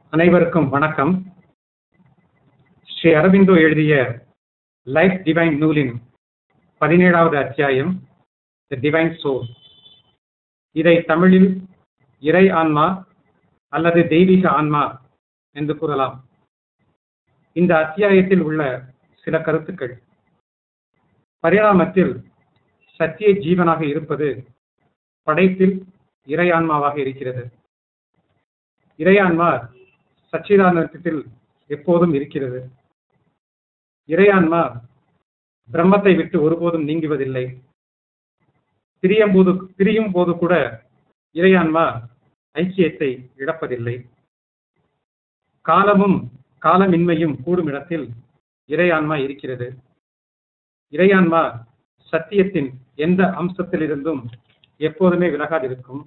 அனைவருக்கும் வணக்கம் ஸ்ரீ அரவிந்தோ எழுதிய லைஃப் டிவைன் நூலின் பதினேழாவது அத்தியாயம் தி டிவைன் சோல் இதை தமிழில் இறை ஆன்மா அல்லது தெய்வீக ஆன்மா என்று கூறலாம் இந்த அத்தியாயத்தில் உள்ள சில கருத்துக்கள் பரிணாமத்தில் சத்திய ஜீவனாக இருப்பது படைப்பில் இறையான்மாவாக இருக்கிறது இறையான்மா சச்சிதானந்தத்தில் எப்போதும் இருக்கிறது இறையான்மா பிரம்மத்தை விட்டு ஒருபோதும் நீங்குவதில்லை பிரியும் போது பிரியும் போது கூட இறையான்மா ஐக்கியத்தை இழப்பதில்லை காலமும் காலமின்மையும் கூடும் இடத்தில் இறையான்மா இருக்கிறது இறையான்மா சத்தியத்தின் எந்த அம்சத்திலிருந்தும் எப்போதுமே விலகாதிருக்கும்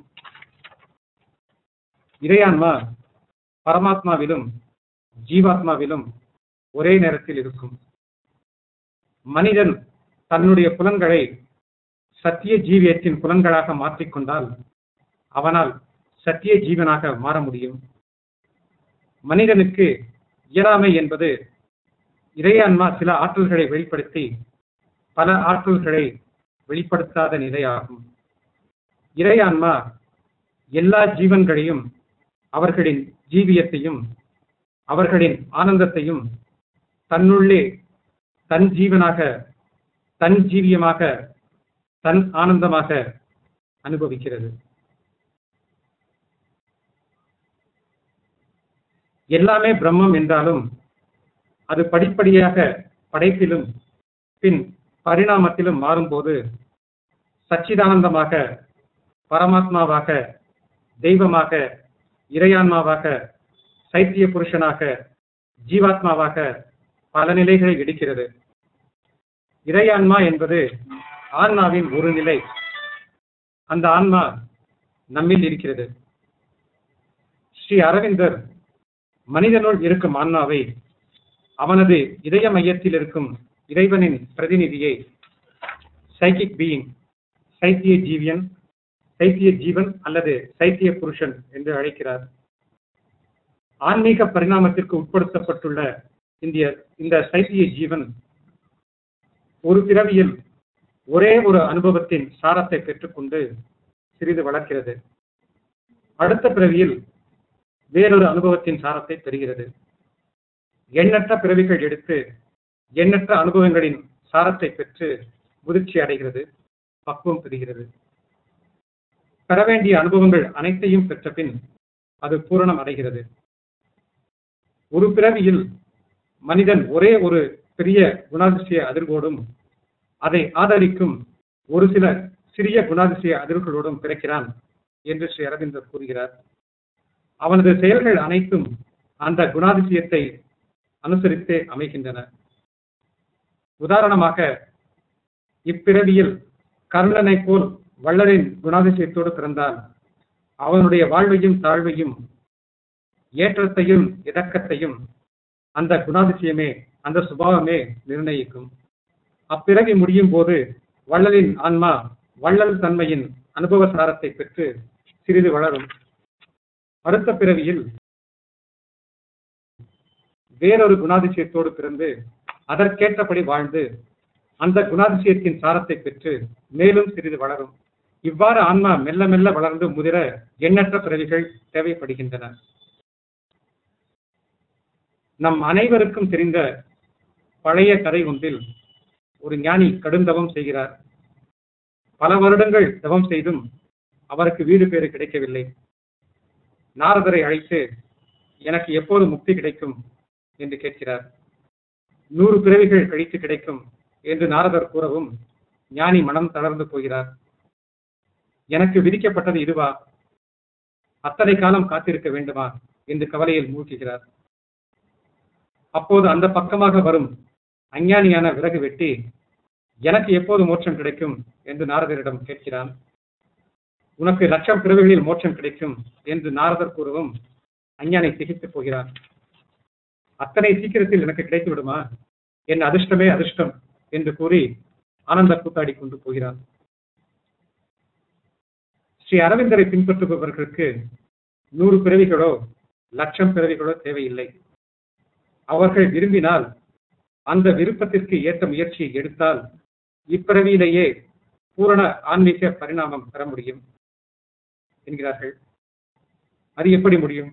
இறையான்மா பரமாத்மாவிலும் ஜீவாத்மாவிலும் ஒரே நேரத்தில் இருக்கும் மனிதன் தன்னுடைய புலன்களை சத்திய ஜீவியத்தின் புலன்களாக மாற்றிக்கொண்டால் அவனால் சத்திய ஜீவனாக மாற முடியும் மனிதனுக்கு இயலாமை என்பது இறையான்மா சில ஆற்றல்களை வெளிப்படுத்தி பல ஆற்றல்களை வெளிப்படுத்தாத நிலையாகும் இறையான்மா எல்லா ஜீவன்களையும் அவர்களின் ஜீவியத்தையும் அவர்களின் ஆனந்தத்தையும் தன்னுள்ளே தன் ஜீவனாக தன் ஜீவியமாக தன் ஆனந்தமாக அனுபவிக்கிறது எல்லாமே பிரம்மம் என்றாலும் அது படிப்படியாக படைப்பிலும் பின் பரிணாமத்திலும் மாறும்போது சச்சிதானந்தமாக பரமாத்மாவாக தெய்வமாக இறையான்மாவாக சைத்திய புருஷனாக ஜீவாத்மாவாக பல நிலைகளை எடுக்கிறது இறையான்மா என்பது ஆன்மாவின் ஒரு நிலை அந்த ஆன்மா நம்மில் இருக்கிறது ஸ்ரீ அரவிந்தர் மனிதனுள் இருக்கும் ஆன்மாவை அவனது இதய மையத்தில் இருக்கும் இறைவனின் பிரதிநிதியை சைக்கிக் பீயிங் சைத்திய ஜீவியன் சைத்திய ஜீவன் அல்லது சைத்திய புருஷன் என்று அழைக்கிறார் ஆன்மீக பரிணாமத்திற்கு உட்படுத்தப்பட்டுள்ள இந்திய இந்த சைத்திய ஜீவன் ஒரு பிறவியில் ஒரே ஒரு அனுபவத்தின் சாரத்தை பெற்றுக்கொண்டு சிறிது வளர்க்கிறது அடுத்த பிறவியில் வேறொரு அனுபவத்தின் சாரத்தை பெறுகிறது எண்ணற்ற பிறவிகள் எடுத்து எண்ணற்ற அனுபவங்களின் சாரத்தை பெற்று முதிர்ச்சி அடைகிறது பக்குவம் பெறுகிறது பெற வேண்டிய அனுபவங்கள் அனைத்தையும் பெற்ற பின் அது பூரணம் அடைகிறது ஒரு பிறவியில் மனிதன் ஒரே ஒரு பெரிய குணாதிசய அதிர்வோடும் அதை ஆதரிக்கும் ஒரு சில சிறிய குணாதிசய அதிர்வுகளோடும் பிறக்கிறான் என்று ஸ்ரீ அரவிந்தர் கூறுகிறார் அவனது செயல்கள் அனைத்தும் அந்த குணாதிசயத்தை அனுசரித்தே அமைகின்றன உதாரணமாக இப்பிறவியில் கருணனை போல் வள்ளலின் குணாதிசயத்தோடு பிறந்தால் அவனுடைய வாழ்வையும் தாழ்வையும் ஏற்றத்தையும் இடக்கத்தையும் அந்த குணாதிசயமே அந்த சுபாவமே நிர்ணயிக்கும் அப்பிறவி முடியும் போது வள்ளலின் ஆன்மா வள்ளல் தன்மையின் அனுபவ சாரத்தை பெற்று சிறிது வளரும் அடுத்த பிறவியில் வேறொரு குணாதிசயத்தோடு பிறந்து அதற்கேற்றபடி வாழ்ந்து அந்த குணாதிசயத்தின் சாரத்தை பெற்று மேலும் சிறிது வளரும் இவ்வாறு ஆன்மா மெல்ல மெல்ல வளர்ந்து முதிர எண்ணற்ற பிறவிகள் தேவைப்படுகின்றன நம் அனைவருக்கும் தெரிந்த பழைய கதை ஒன்றில் ஒரு ஞானி கடுந்தவம் செய்கிறார் பல வருடங்கள் தவம் செய்தும் அவருக்கு வீடு பேறு கிடைக்கவில்லை நாரதரை அழைத்து எனக்கு எப்போது முக்தி கிடைக்கும் என்று கேட்கிறார் நூறு பிறவிகள் கழித்து கிடைக்கும் என்று நாரதர் கூறவும் ஞானி மனம் தளர்ந்து போகிறார் எனக்கு விதிக்கப்பட்டது இதுவா அத்தனை காலம் காத்திருக்க வேண்டுமா என்று கவலையில் மூழ்குகிறார் அப்போது அந்த பக்கமாக வரும் அஞ்ஞானியான விறகு வெட்டி எனக்கு எப்போது மோட்சம் கிடைக்கும் என்று நாரதரிடம் கேட்கிறான் உனக்கு லட்சம் பிறவிகளில் மோட்சம் கிடைக்கும் என்று நாரதர் கூறவும் அஞ்ஞானை திகைத்து போகிறான் அத்தனை சீக்கிரத்தில் எனக்கு கிடைத்து விடுமா என் அதிர்ஷ்டமே அதிர்ஷ்டம் என்று கூறி ஆனந்த கூத்தாடி கொண்டு போகிறான் ஸ்ரீ அரவிந்தரை பின்பற்றுபவர்களுக்கு நூறு பிறவிகளோ லட்சம் பிறவிகளோ தேவையில்லை அவர்கள் விரும்பினால் அந்த விருப்பத்திற்கு ஏற்ற முயற்சியை எடுத்தால் இப்பிறவியிலேயே பூரண ஆன்மீக பரிணாமம் பெற முடியும் என்கிறார்கள் அது எப்படி முடியும்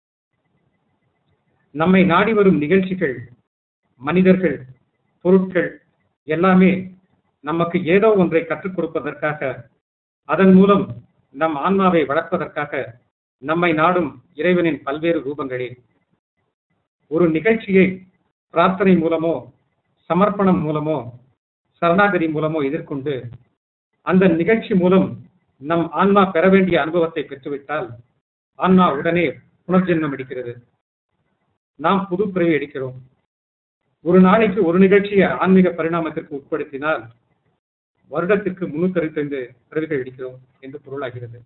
நம்மை நாடி வரும் நிகழ்ச்சிகள் மனிதர்கள் பொருட்கள் எல்லாமே நமக்கு ஏதோ ஒன்றை கற்றுக் கொடுப்பதற்காக அதன் மூலம் நம் ஆன்மாவை வளர்ப்பதற்காக நம்மை நாடும் இறைவனின் பல்வேறு ரூபங்களே ஒரு நிகழ்ச்சியை பிரார்த்தனை மூலமோ சமர்ப்பணம் மூலமோ சரணாகதி மூலமோ எதிர்கொண்டு அந்த நிகழ்ச்சி மூலம் நம் ஆன்மா பெற வேண்டிய அனுபவத்தை பெற்றுவிட்டால் ஆன்மா உடனே புனர்ஜென்மம் எடுக்கிறது நாம் புது பிறவி எடுக்கிறோம் ஒரு நாளைக்கு ஒரு நிகழ்ச்சியை ஆன்மீக பரிணாமத்திற்கு உட்படுத்தினால் வருடத்திற்கு முன்னூத்தி அறுபத்தைந்து பிறவிகள் எடுக்கிறோம் என்று பொருளாகிறது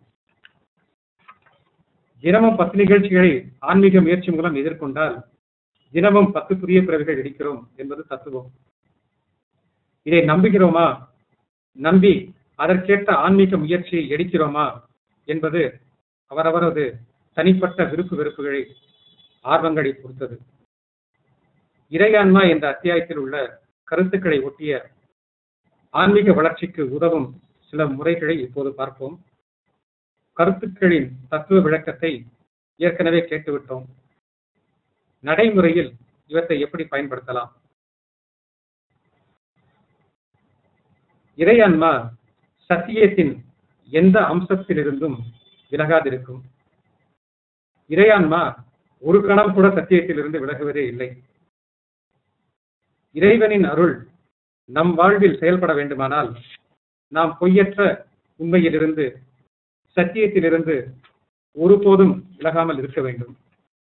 தினமும் பத்து நிகழ்ச்சிகளை ஆன்மீக முயற்சி மூலம் எதிர்கொண்டால் தினமும் பத்து புதிய பிறவிகள் எடுக்கிறோம் என்பது தத்துவம் இதை நம்புகிறோமா நம்பி அதற்கேற்ற ஆன்மீக முயற்சியை எடுக்கிறோமா என்பது அவரவரது தனிப்பட்ட விருப்பு வெறுப்புகளை ஆர்வங்களை பொறுத்தது இறையான்மா என்ற அத்தியாயத்தில் உள்ள கருத்துக்களை ஒட்டிய ஆன்மீக வளர்ச்சிக்கு உதவும் சில முறைகளை இப்போது பார்ப்போம் கருத்துக்களின் தத்துவ விளக்கத்தை ஏற்கனவே கேட்டுவிட்டோம் நடைமுறையில் இவற்றை எப்படி பயன்படுத்தலாம் இறையான்மா சத்தியத்தின் எந்த அம்சத்திலிருந்தும் விலகாதிருக்கும் இறையான்மா ஒரு கணம் கூட சத்தியத்திலிருந்து விலகுவதே இல்லை இறைவனின் அருள் நம் வாழ்வில் செயல்பட வேண்டுமானால் நாம் பொய்யற்ற உண்மையிலிருந்து சத்தியத்திலிருந்து ஒருபோதும் விலகாமல் இருக்க வேண்டும்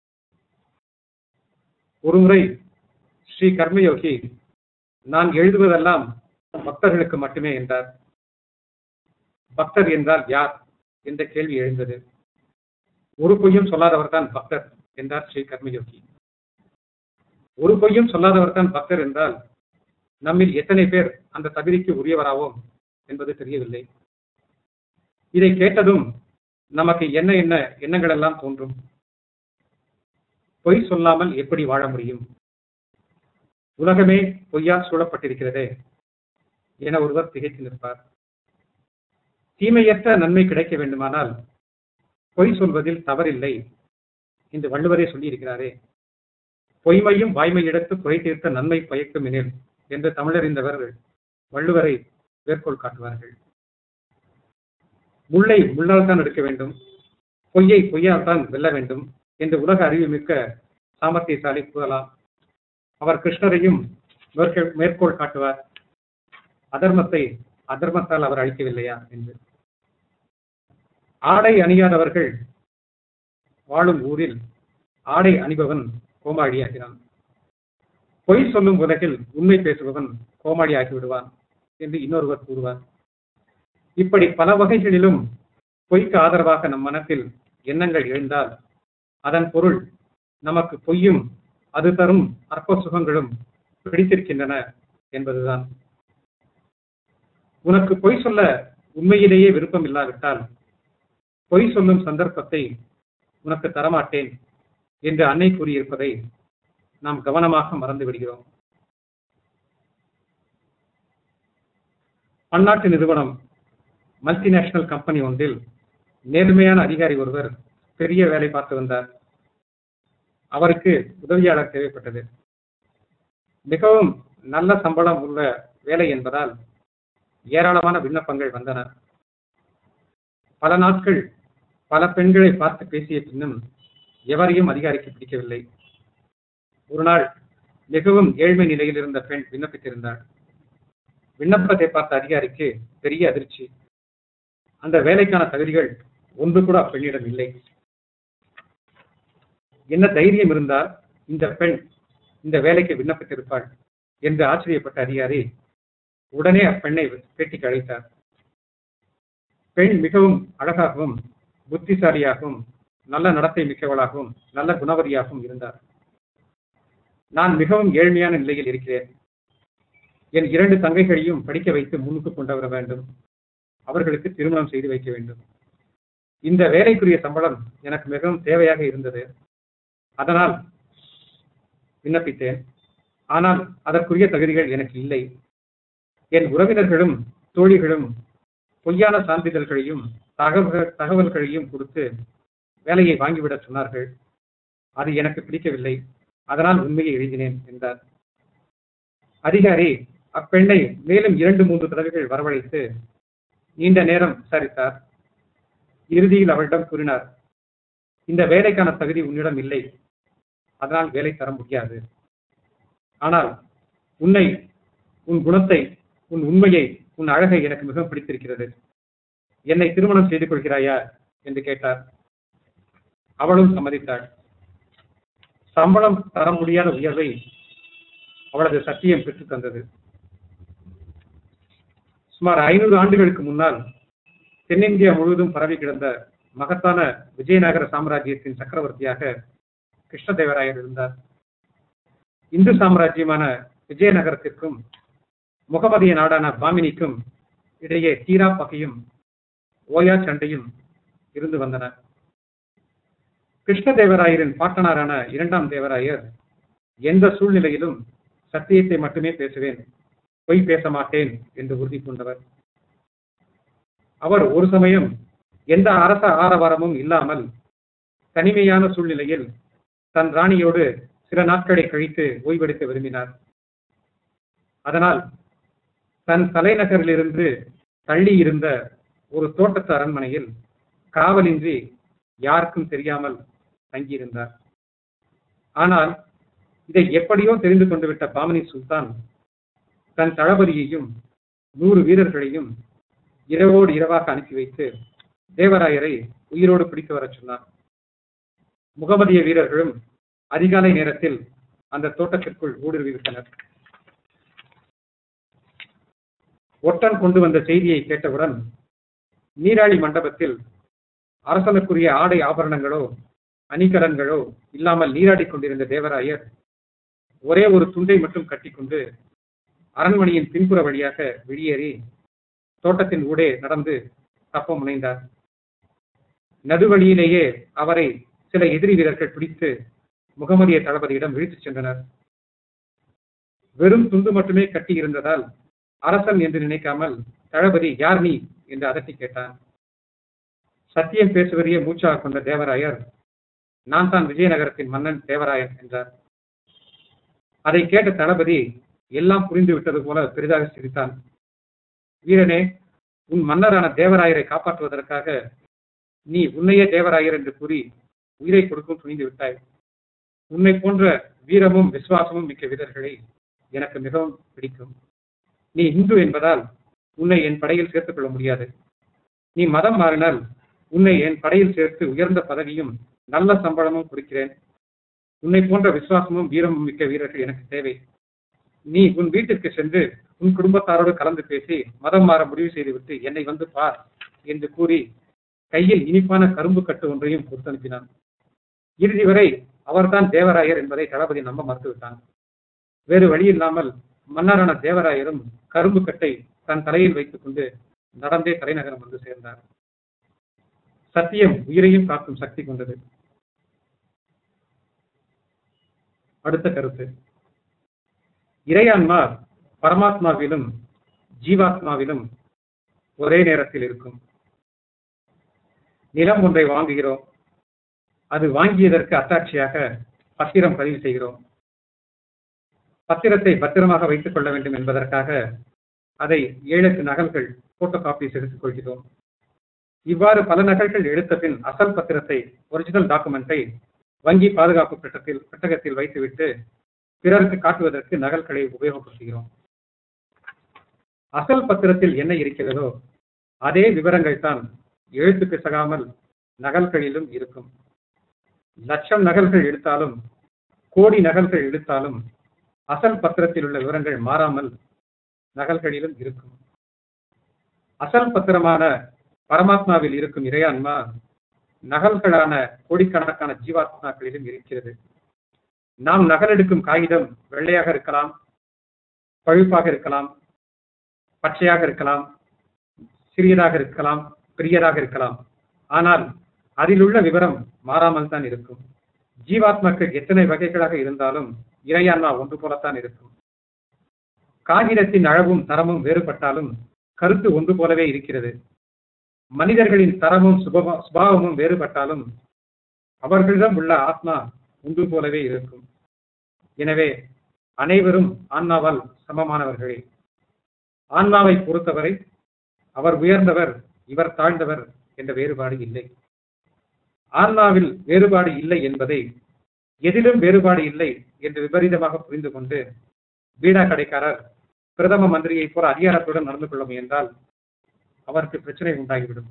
ஒருமுறை ஸ்ரீ கர்மயோகி நான் எழுதுவதெல்லாம் பக்தர்களுக்கு மட்டுமே என்றார் பக்தர் என்றால் யார் என்ற கேள்வி எழுந்தது ஒரு பொய்யும் சொல்லாதவர் தான் பக்தர் என்றார் ஸ்ரீ கர்மயோகி ஒரு பொய்யும் சொல்லாதவர் தான் பக்தர் என்றால் நம்மில் எத்தனை பேர் அந்த தகுதிக்கு உரியவராவோம் என்பது தெரியவில்லை இதை கேட்டதும் நமக்கு என்ன என்ன எண்ணங்கள் எல்லாம் தோன்றும் பொய் சொல்லாமல் எப்படி வாழ முடியும் உலகமே பொய்யால் சூழப்பட்டிருக்கிறதே என ஒருவர் திகைத்து நிற்பார் தீமையற்ற நன்மை கிடைக்க வேண்டுமானால் பொய் சொல்வதில் தவறில்லை என்று வள்ளுவரே சொல்லியிருக்கிறாரே பொய்மையும் வாய்மையிடத்து குறை தீர்த்த நன்மை பயக்கும் எனில் என்று தமிழறிந்தவர் வள்ளுவரை மேற்கோள் காட்டுவார்கள் முல்லை முள்ளால் தான் எடுக்க வேண்டும் பொய்யை பொய்யால் தான் வெல்ல வேண்டும் என்று உலக அறிவு மிக்க சாமர்த்தியசாலி கூறலாம் அவர் கிருஷ்ணரையும் மேற்கோள் மேற்கோள் காட்டுவார் அதர்மத்தை அதர்மத்தால் அவர் அழிக்கவில்லையா என்று ஆடை அணியாதவர்கள் வாழும் ஊரில் ஆடை அணிபவன் கோமாளியாகிறான் பொய் சொல்லும் உலகில் உண்மை பேசுபவன் கோமாளி ஆகிவிடுவான் என்று இன்னொருவர் கூறுவார் இப்படி பல வகைகளிலும் பொய்க்கு ஆதரவாக நம் மனத்தில் எண்ணங்கள் எழுந்தால் அதன் பொருள் நமக்கு பொய்யும் அது தரும் அற்ப சுகங்களும் பிடித்திருக்கின்றன என்பதுதான் உனக்கு பொய் சொல்ல உண்மையிலேயே விருப்பம் இல்லாவிட்டால் பொய் சொல்லும் சந்தர்ப்பத்தை உனக்கு தரமாட்டேன் என்று அன்னை கூறியிருப்பதை நாம் கவனமாக மறந்து விடுகிறோம் பன்னாட்டு நிறுவனம் மல்டிநேஷனல் கம்பெனி ஒன்றில் நேர்மையான அதிகாரி ஒருவர் பெரிய வேலை பார்த்து வந்தார் அவருக்கு உதவியாளர் தேவைப்பட்டது மிகவும் நல்ல சம்பளம் உள்ள வேலை என்பதால் ஏராளமான விண்ணப்பங்கள் வந்தன பல நாட்கள் பல பெண்களை பார்த்து பேசிய பின்னும் எவரையும் அதிகாரிக்கு பிடிக்கவில்லை ஒரு நாள் மிகவும் ஏழ்மை நிலையில் இருந்த பெண் விண்ணப்பித்திருந்தாள் விண்ணப்பத்தை பார்த்த அதிகாரிக்கு பெரிய அதிர்ச்சி அந்த வேலைக்கான தகுதிகள் ஒன்று கூட அப்பெண்ணிடம் இல்லை என்ன தைரியம் இருந்தால் இந்த பெண் இந்த வேலைக்கு விண்ணப்பித்திருப்பாள் என்று ஆச்சரியப்பட்ட அதிகாரி உடனே அப்பெண்ணை பேட்டிக்கு அழைத்தார் பெண் மிகவும் அழகாகவும் புத்திசாலியாகவும் நல்ல நடத்தை மிக்கவளாகவும் நல்ல குணவதியாகவும் இருந்தார் நான் மிகவும் ஏழ்மையான நிலையில் இருக்கிறேன் என் இரண்டு தங்கைகளையும் படிக்க வைத்து முன்னுக்கு கொண்டு வர வேண்டும் அவர்களுக்கு திருமணம் செய்து வைக்க வேண்டும் இந்த வேலைக்குரிய சம்பளம் எனக்கு மிகவும் தேவையாக இருந்தது அதனால் விண்ணப்பித்தேன் ஆனால் அதற்குரிய தகுதிகள் எனக்கு இல்லை என் உறவினர்களும் தோழிகளும் பொய்யான சான்றிதழ்களையும் தகவல் தகவல்களையும் கொடுத்து வேலையை வாங்கிவிட சொன்னார்கள் அது எனக்கு பிடிக்கவில்லை அதனால் உண்மையை எழுதினேன் என்றார் அதிகாரி அப்பெண்ணை மேலும் இரண்டு மூன்று தடவைகள் வரவழைத்து நீண்ட நேரம் விசாரித்தார் இறுதியில் அவளிடம் கூறினார் இந்த வேலைக்கான தகுதி உன்னிடம் இல்லை அதனால் வேலை தர முடியாது ஆனால் உன்னை உன் குணத்தை உன் உண்மையை உன் அழகை எனக்கு மிகவும் பிடித்திருக்கிறது என்னை திருமணம் செய்து கொள்கிறாயா என்று கேட்டார் அவளும் சம்மதித்தாள் சம்பளம் தர முடியாத உயர்வை அவளது சத்தியம் பெற்றுத் தந்தது சுமார் ஐநூறு ஆண்டுகளுக்கு முன்னால் தென்னிந்தியா முழுவதும் பரவி கிடந்த மகத்தான விஜயநகர சாம்ராஜ்யத்தின் சக்கரவர்த்தியாக கிருஷ்ணதேவராயர் இருந்தார் இந்து சாம்ராஜ்யமான விஜயநகரத்திற்கும் முகமதிய நாடான பாமினிக்கும் இடையே தீரா பகையும் ஓயா சண்டையும் இருந்து வந்தன கிருஷ்ணதேவராயரின் பாட்டனாரான இரண்டாம் தேவராயர் எந்த சூழ்நிலையிலும் சத்தியத்தை மட்டுமே பேசுவேன் பொய் பேச மாட்டேன் என்று உறுதி கொண்டவர் அவர் ஒரு சமயம் எந்த அரச ஆரவாரமும் இல்லாமல் தனிமையான சூழ்நிலையில் தன் ராணியோடு சில நாட்களை கழித்து ஓய்வெடுக்க விரும்பினார் அதனால் தன் தலைநகரிலிருந்து தள்ளி இருந்த ஒரு தோட்டத்து அரண்மனையில் காவலின்றி யாருக்கும் தெரியாமல் தங்கியிருந்தார் ஆனால் இதை எப்படியோ தெரிந்து கொண்டு விட்ட பாமனி சுல்தான் தன் தளபதியையும் நூறு வீரர்களையும் இரவோடு இரவாக அனுப்பி வைத்து தேவராயரை உயிரோடு பிடித்து வரச் சொன்னார் முகமதிய வீரர்களும் அதிகாலை நேரத்தில் அந்த தோட்டத்திற்குள் ஊடுருவிவிட்டனர் ஒட்டன் கொண்டு வந்த செய்தியை கேட்டவுடன் நீராளி மண்டபத்தில் அரசனுக்குரிய ஆடை ஆபரணங்களோ அணிகலன்களோ இல்லாமல் நீராடிக் கொண்டிருந்த தேவராயர் ஒரே ஒரு துண்டை மட்டும் கட்டிக்கொண்டு அரண்மனையின் பின்புற வழியாக வெளியேறி தோட்டத்தின் ஊடே நடந்து தப்ப முனைந்தார் நடுவழியிலேயே அவரை சில எதிரி வீரர்கள் பிடித்து முகமதிய தளபதியிடம் இழுத்துச் சென்றனர் வெறும் துண்டு மட்டுமே கட்டி இருந்ததால் அரசன் என்று நினைக்காமல் தளபதி யார் நீ என்று அதட்டி கேட்டான் சத்தியம் பேசுவதையே மூச்சாக கொண்ட தேவராயர் நான் தான் விஜயநகரத்தின் மன்னன் தேவராயன் என்றார் அதை கேட்ட தளபதி எல்லாம் புரிந்து விட்டது போல பெரிதாக சிரித்தான் வீரனே உன் மன்னரான தேவராயரை காப்பாற்றுவதற்காக நீ உன்னையே தேவராயர் என்று கூறி உயிரை கொடுக்கும் துணிந்து விட்டாய் உன்னை போன்ற வீரமும் விசுவாசமும் மிக்க வீரர்களை எனக்கு மிகவும் பிடிக்கும் நீ இந்து என்பதால் உன்னை என் படையில் சேர்த்துக் கொள்ள முடியாது நீ மதம் மாறினால் உன்னை என் படையில் சேர்த்து உயர்ந்த பதவியும் நல்ல சம்பளமும் கொடுக்கிறேன் உன்னை போன்ற விசுவாசமும் வீரமும் மிக்க வீரர்கள் எனக்கு தேவை நீ உன் வீட்டிற்கு சென்று உன் குடும்பத்தாரோடு கலந்து பேசி மதம் மாற முடிவு செய்துவிட்டு என்னை வந்து பார் என்று கூறி கையில் இனிப்பான கரும்பு கட்டு ஒன்றையும் கொடுத்து அனுப்பினான் இறுதி வரை அவர்தான் தேவராயர் என்பதை தளபதி நம்ப மறுத்துவிட்டான் வேறு வழி இல்லாமல் மன்னரான தேவராயரும் கரும்பு கட்டை தன் தலையில் வைத்துக் கொண்டு நடந்தே தலைநகரம் வந்து சேர்ந்தார் சத்தியம் உயிரையும் காக்கும் சக்தி கொண்டது அடுத்த கருத்து இறையான்மா பரமாத்மாவிலும் ஜீவாத்மாவிலும் ஒரே நேரத்தில் இருக்கும் நிலம் ஒன்றை வாங்குகிறோம் அது வாங்கியதற்கு அத்தாட்சியாக பத்திரம் பதிவு செய்கிறோம் பத்திரத்தை பத்திரமாக வைத்துக் கொள்ள வேண்டும் என்பதற்காக அதை ஏழு எட்டு நகல்கள் போட்டோ காப்பீஸ் எடுத்துக் கொள்கிறோம் இவ்வாறு பல நகல்கள் எடுத்த பின் அசல் பத்திரத்தை ஒரிஜினல் டாக்குமெண்டை வங்கி பாதுகாப்பு பெட்டத்தில் பெட்டகத்தில் வைத்துவிட்டு பிறருக்கு காட்டுவதற்கு நகல்களை உபயோகப்படுத்துகிறோம் அசல் பத்திரத்தில் என்ன இருக்கிறதோ அதே விவரங்கள் தான் எழுத்து பிசகாமல் நகல்களிலும் இருக்கும் லட்சம் நகல்கள் எடுத்தாலும் கோடி நகல்கள் எடுத்தாலும் அசல் பத்திரத்தில் உள்ள விவரங்கள் மாறாமல் நகல்களிலும் இருக்கும் அசல் பத்திரமான பரமாத்மாவில் இருக்கும் இறையான்மா நகல்களான கோடிக்கணக்கான ஜீவாத்மாக்களிலும் இருக்கிறது நாம் நகலெடுக்கும் காகிதம் வெள்ளையாக இருக்கலாம் பழுப்பாக இருக்கலாம் பச்சையாக இருக்கலாம் சிறியதாக இருக்கலாம் பெரியதாக இருக்கலாம் ஆனால் அதில் உள்ள விவரம் மாறாமல் தான் இருக்கும் ஜீவாத்மாக்கள் எத்தனை வகைகளாக இருந்தாலும் இறையான்மா ஒன்று போலத்தான் இருக்கும் காகிதத்தின் அளவும் தரமும் வேறுபட்டாலும் கருத்து ஒன்று போலவே இருக்கிறது மனிதர்களின் தரமும் சுபவ சுபாவமும் வேறுபட்டாலும் அவர்களிடம் உள்ள ஆத்மா ஒன்று போலவே இருக்கும் எனவே அனைவரும் ஆன்மாவால் சமமானவர்களே ஆன்மாவை பொறுத்தவரை அவர் உயர்ந்தவர் இவர் தாழ்ந்தவர் என்ற வேறுபாடு இல்லை ஆன்மாவில் வேறுபாடு இல்லை என்பதை எதிலும் வேறுபாடு இல்லை என்று விபரீதமாக புரிந்து கொண்டு பீடா கடைக்காரர் பிரதம மந்திரியை போல அதிகாரத்துடன் நடந்து கொள்ள முயன்றால் அவருக்கு பிரச்சனை உண்டாகிவிடும்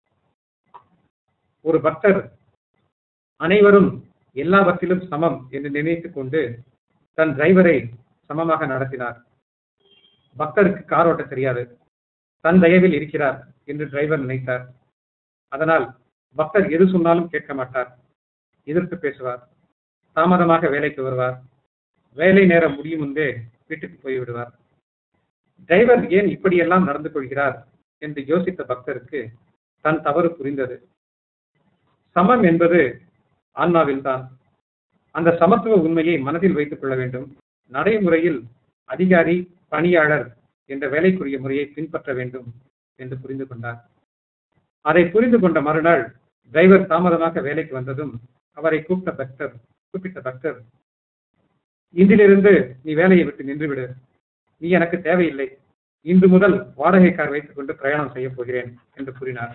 ஒரு பக்தர் அனைவரும் எல்லாவற்றிலும் சமம் என்று நினைத்துக் கொண்டு தன் டிரைவரை சமமாக நடத்தினார் பக்தருக்கு கார் ஓட்ட தெரியாது தன் தயவில் இருக்கிறார் என்று டிரைவர் நினைத்தார் அதனால் பக்தர் எது சொன்னாலும் கேட்க மாட்டார் எதிர்த்து பேசுவார் தாமதமாக வேலைக்கு வருவார் வேலை நேரம் முடியும் முன்பே வீட்டுக்கு போய்விடுவார் டிரைவர் ஏன் இப்படியெல்லாம் நடந்து கொள்கிறார் என்று யோசித்த பக்தருக்கு தன் தவறு புரிந்தது சமம் என்பது ஆன்மாவில்தான் அந்த சமத்துவ உண்மையை மனதில் வைத்துக் கொள்ள வேண்டும் நடைமுறையில் அதிகாரி பணியாளர் என்ற வேலைக்குரிய முறையை பின்பற்ற வேண்டும் என்று புரிந்து கொண்டார் அதை புரிந்து கொண்ட மறுநாள் டிரைவர் தாமதமாக வேலைக்கு வந்ததும் அவரை கூப்பிட்ட பக்தர் கூப்பிட்ட பக்தர் இன்றிலிருந்து நீ வேலையை விட்டு நின்றுவிடு நீ எனக்கு தேவையில்லை இன்று முதல் வாடகை கார் வைத்துக் கொண்டு பிரயாணம் செய்ய போகிறேன் என்று கூறினார்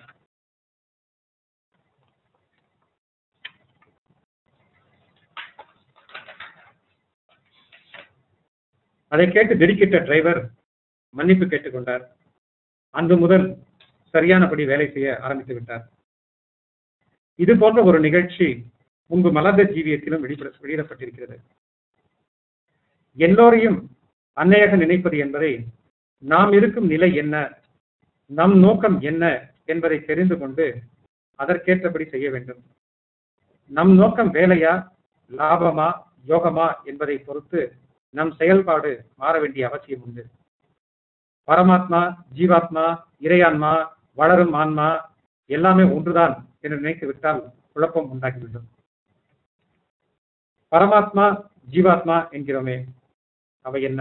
அதை கேட்டு திடுக்கிட்ட டிரைவர் மன்னிப்பு கேட்டுக்கொண்டார் அன்று முதல் சரியானபடி வேலை செய்ய ஆரம்பித்து விட்டார் இது போன்ற ஒரு நிகழ்ச்சி முன்பு மலர்ந்த ஜீவியத்திலும் வெளிப்பட வெளியிடப்பட்டிருக்கிறது எல்லோரையும் அன்னையாக நினைப்பது என்பதை நாம் இருக்கும் நிலை என்ன நம் நோக்கம் என்ன என்பதை தெரிந்து கொண்டு அதற்கேற்றபடி செய்ய வேண்டும் நம் நோக்கம் வேலையா லாபமா யோகமா என்பதை பொறுத்து நம் செயல்பாடு மாற வேண்டிய அவசியம் உண்டு பரமாத்மா ஜீவாத்மா இறையான்மா வளரும் ஆன்மா எல்லாமே ஒன்றுதான் என்று நினைத்து விட்டால் குழப்பம் உண்டாகிவிடும் பரமாத்மா ஜீவாத்மா என்கிறோமே அவை என்ன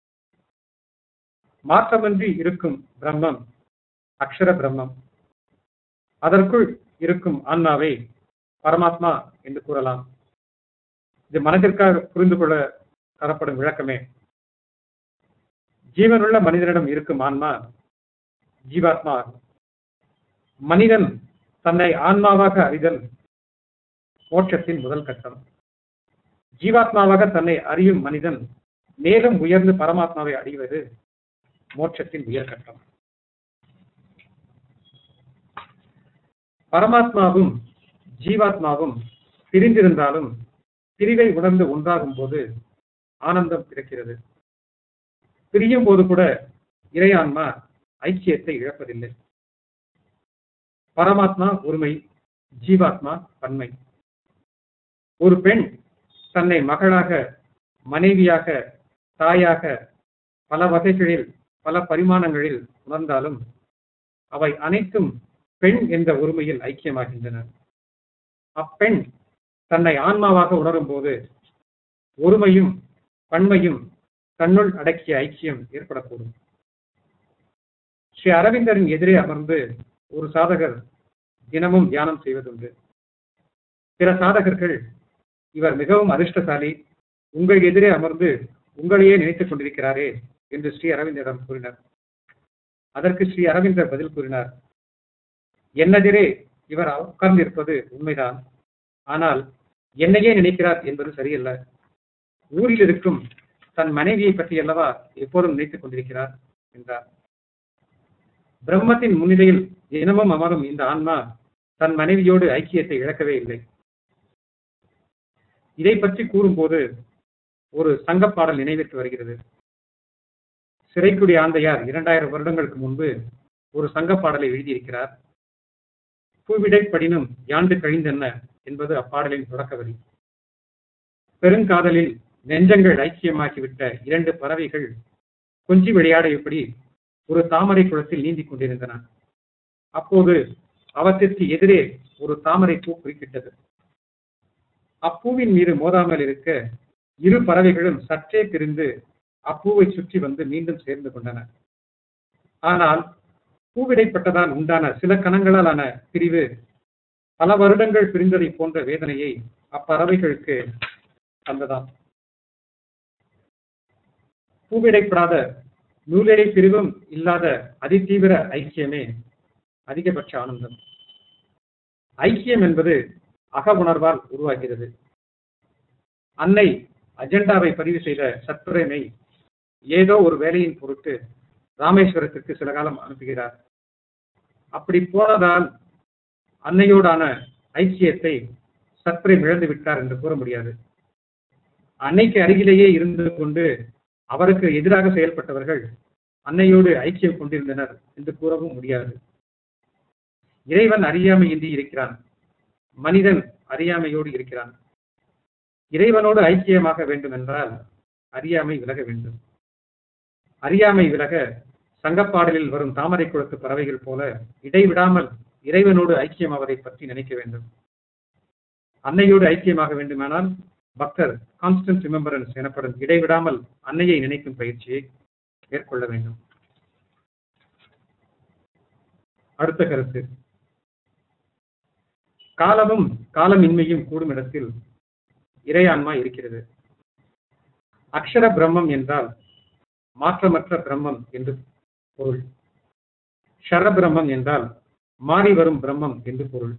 மாற்றமின்றி இருக்கும் பிரம்மம் அக்ஷர பிரம்மம் அதற்குள் இருக்கும் ஆன்மாவை பரமாத்மா என்று கூறலாம் இது மனதிற்காக புரிந்து கொள்ள தரப்படும் விளக்கமே ஜீவனுள்ள மனிதனிடம் இருக்கும் ஆன்மா ஜீவாத்மா ஆகும் மனிதன் தன்னை ஆன்மாவாக அறிதல் மோட்சத்தின் முதல் கட்டம் ஜீவாத்மாவாக தன்னை அறியும் மனிதன் மேலும் உயர்ந்து பரமாத்மாவை அறிவது மோட்சத்தின் உயர்கட்டம் பரமாத்மாவும் ஜீவாத்மாவும் பிரிந்திருந்தாலும் பிரிவை உணர்ந்து ஒன்றாகும் போது ஆனந்தம் பிறக்கிறது பிரியும் போது கூட இறையான்மா ஐக்கியத்தை இழப்பதில்லை பரமாத்மா ஒருமை ஜீவாத்மா பன்மை ஒரு பெண் தன்னை மகளாக மனைவியாக தாயாக பல வகைகளில் பல பரிமாணங்களில் உணர்ந்தாலும் அவை அனைத்தும் பெண் என்ற ஒருமையில் ஐக்கியமாகின்றன அப்பெண் தன்னை ஆன்மாவாக உணரும் போது ஒருமையும் பன்மையும் தன்னுள் அடக்கிய ஐக்கியம் ஏற்படக்கூடும் ஸ்ரீ அரவிந்தரின் எதிரே அமர்ந்து ஒரு சாதகர் தினமும் தியானம் செய்வதுண்டு பிற சாதகர்கள் இவர் மிகவும் அதிர்ஷ்டசாலி உங்கள் எதிரே அமர்ந்து உங்களையே நினைத்துக் கொண்டிருக்கிறாரே என்று ஸ்ரீ அரவிந்தரிடம் கூறினார் அதற்கு ஸ்ரீ அரவிந்தர் பதில் கூறினார் என்னெதிரே இவர் உட்கார்ந்திருப்பது உண்மைதான் ஆனால் என்னையே நினைக்கிறார் என்பது சரியல்ல ஊரில் இருக்கும் தன் மனைவியை பற்றி அல்லவா எப்போதும் நினைத்துக் கொண்டிருக்கிறார் என்றார் பிரம்மத்தின் முன்னிலையில் தினமும் அமரும் இந்த ஆன்மா தன் மனைவியோடு ஐக்கியத்தை இழக்கவே இல்லை இதை பற்றி கூறும்போது ஒரு சங்கப்பாடல் நினைவிற்கு வருகிறது சிறைக்குடி ஆந்தையார் இரண்டாயிரம் வருடங்களுக்கு முன்பு ஒரு சங்கப்பாடலை எழுதியிருக்கிறார் பூவிடைப்படினும் யாண்டு கழிந்தென்ன என்பது அப்பாடலின் தொடக்க வரி பெருங்காதலில் நெஞ்சங்கள் ஐக்கியமாக்கிவிட்ட இரண்டு பறவைகள் கொஞ்சி விளையாட எப்படி ஒரு தாமரை குளத்தில் நீந்திக் கொண்டிருந்தன அப்போது அவற்றிற்கு எதிரே ஒரு தாமரை பூ குறுக்கிட்டது அப்பூவின் மீது மோதாமல் இருக்க இரு பறவைகளும் சற்றே பிரிந்து அப்பூவை சுற்றி வந்து மீண்டும் சேர்ந்து கொண்டன ஆனால் பூவிடைப்பட்டதால் உண்டான சில கணங்களாலான பிரிவு பல வருடங்கள் பிரிந்ததை போன்ற வேதனையை அப்பறவைகளுக்கு தந்ததாம் பூவிடைப்படாத நூலிடை பிரிவும் இல்லாத அதிதீவிர ஐக்கியமே அதிகபட்ச ஆனந்தம் ஐக்கியம் என்பது அக உணர்வால் உருவாகிறது அன்னை அஜெண்டாவை பதிவு செய்த சத்துரைமை ஏதோ ஒரு வேலையின் பொருட்டு ராமேஸ்வரத்திற்கு சில காலம் அனுப்புகிறார் அப்படி போனதால் அன்னையோடான ஐக்கியத்தை சத்ரே இழந்து விட்டார் என்று கூற முடியாது அன்னைக்கு அருகிலேயே இருந்து கொண்டு அவருக்கு எதிராக செயல்பட்டவர்கள் அன்னையோடு ஐக்கியம் கொண்டிருந்தனர் என்று கூறவும் முடியாது இறைவன் அறியாமையின்றி இருக்கிறான் மனிதன் அறியாமையோடு இருக்கிறான் இறைவனோடு ஐக்கியமாக வேண்டும் என்றால் அறியாமை விலக வேண்டும் அறியாமை விலக சங்கப்பாடலில் வரும் தாமரை குளத்து பறவைகள் போல இடைவிடாமல் இறைவனோடு ஐக்கியமாவதை பற்றி நினைக்க வேண்டும் அன்னையோடு ஐக்கியமாக வேண்டுமானால் பக்தர் கான்ஸ்டன்ட் ரிமெம்பரன்ஸ் எனப்படும் இடைவிடாமல் அன்னையை நினைக்கும் பயிற்சியை மேற்கொள்ள வேண்டும் அடுத்த கருத்து காலமும் காலமின்மையும் கூடும் இடத்தில் இறையான்மா இருக்கிறது அக்ஷர பிரம்மம் என்றால் மாற்றமற்ற பிரம்மம் என்று பொருள் ஷர பிரம்மம் என்றால் மாறி வரும் பிரம்மம் என்று பொருள்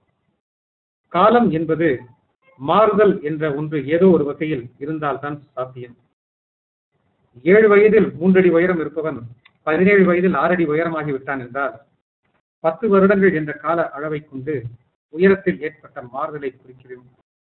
காலம் என்பது மாறுதல் என்ற ஒன்று ஏதோ ஒரு வகையில் இருந்தால்தான் சாத்தியம் ஏழு வயதில் மூன்றடி உயரம் இருப்பவன் பதினேழு வயதில் ஆறடி உயரமாகி விட்டான் என்றால் பத்து வருடங்கள் என்ற கால அளவை கொண்டு உயரத்தில் ஏற்பட்ட மாறுதலை குறிக்கிறோம்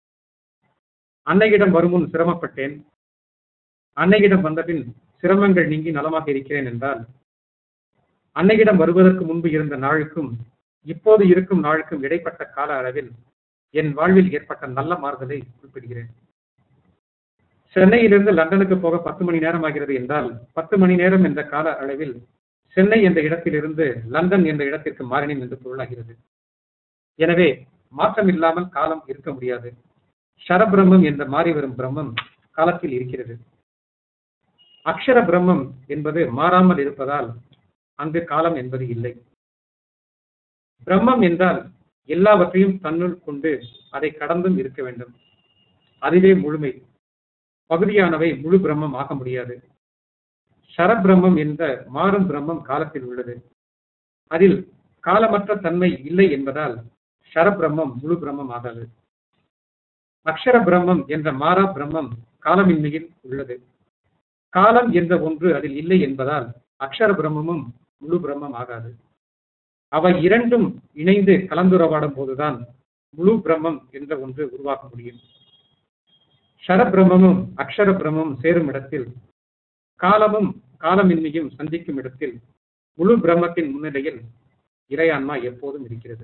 அன்னையிடம் வருமுன் சிரமப்பட்டேன் அன்னையிடம் வந்தபின் சிரமங்கள் நீங்கி நலமாக இருக்கிறேன் என்றால் அன்னையிடம் வருவதற்கு முன்பு இருந்த நாளுக்கும் இப்போது இருக்கும் நாளுக்கும் இடைப்பட்ட கால அளவில் என் வாழ்வில் ஏற்பட்ட நல்ல மாறுதலை குறிப்பிடுகிறேன் சென்னையிலிருந்து லண்டனுக்கு போக பத்து மணி நேரம் ஆகிறது என்றால் பத்து மணி நேரம் என்ற கால அளவில் சென்னை என்ற இடத்திலிருந்து லண்டன் என்ற இடத்திற்கு மாறினேன் என்று பொருளாகிறது எனவே மாற்றம் இல்லாமல் காலம் இருக்க முடியாது ஷரபிரம்மம் என்ற மாறி வரும் பிரம்மம் காலத்தில் இருக்கிறது அக்ஷர பிரம்மம் என்பது மாறாமல் இருப்பதால் அங்கு காலம் என்பது இல்லை பிரம்மம் என்றால் எல்லாவற்றையும் தன்னுள் கொண்டு அதை கடந்தும் இருக்க வேண்டும் அதுவே முழுமை பகுதியானவை முழு பிரம்மம் ஆக முடியாது ஷரபிரம்மம் என்ற மாறும் பிரம்மம் காலத்தில் உள்ளது அதில் காலமற்ற தன்மை இல்லை என்பதால் ஷரபிரம்மம் முழு பிரம்மம் ஆகாது அக்ஷர பிரம்மம் என்ற மாறா பிரம்மம் காலமின்மையில் உள்ளது காலம் என்ற ஒன்று அதில் இல்லை என்பதால் அக்ஷர பிரம்மமும் முழு பிரம்மம் ஆகாது அவை இரண்டும் இணைந்து கலந்துரவாடும் போதுதான் முழு பிரம்மம் என்ற ஒன்று உருவாக்க முடியும் ஷரபிரம்மமும் அக்ஷர பிரம்மமும் சேரும் இடத்தில் காலமும் காலமின்மையும் சந்திக்கும் இடத்தில் முழு பிரம்மத்தின் முன்னிலையில் இறையான்மா எப்போதும் இருக்கிறது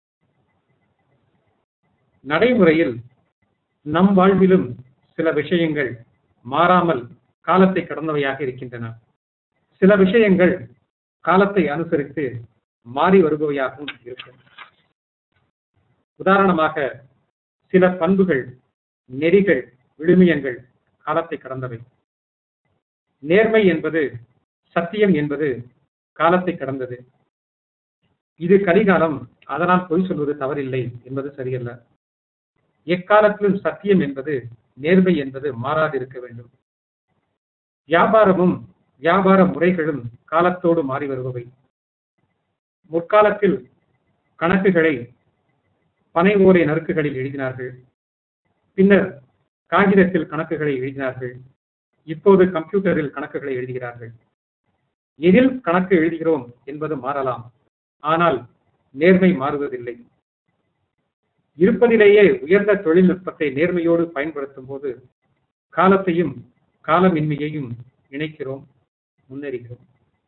நடைமுறையில் நம் வாழ்விலும் சில விஷயங்கள் மாறாமல் காலத்தை கடந்தவையாக இருக்கின்றன சில விஷயங்கள் காலத்தை அனுசரித்து மாறி வருபவையாகவும் இருக்கும் உதாரணமாக சில பண்புகள் நெறிகள் விழுமியங்கள் காலத்தை கடந்தவை நேர்மை என்பது சத்தியம் என்பது காலத்தை கடந்தது இது கலிகாலம் அதனால் பொய் சொல்வது தவறில்லை என்பது சரியல்ல எக்காலத்திலும் சத்தியம் என்பது நேர்மை என்பது மாறாதிருக்க வேண்டும் வியாபாரமும் வியாபார முறைகளும் காலத்தோடு மாறி வருபவை முற்காலத்தில் கணக்குகளை பனை ஓலை நறுக்குகளில் எழுதினார்கள் பின்னர் காகிதத்தில் கணக்குகளை எழுதினார்கள் இப்போது கம்ப்யூட்டரில் கணக்குகளை எழுதுகிறார்கள் எதில் கணக்கு எழுதுகிறோம் என்பது மாறலாம் ஆனால் நேர்மை மாறுவதில்லை இருப்பதிலேயே உயர்ந்த தொழில்நுட்பத்தை நேர்மையோடு பயன்படுத்தும் போது காலத்தையும் காலமின்மையையும் இணைக்கிறோம் முன்னேறுகிறோம்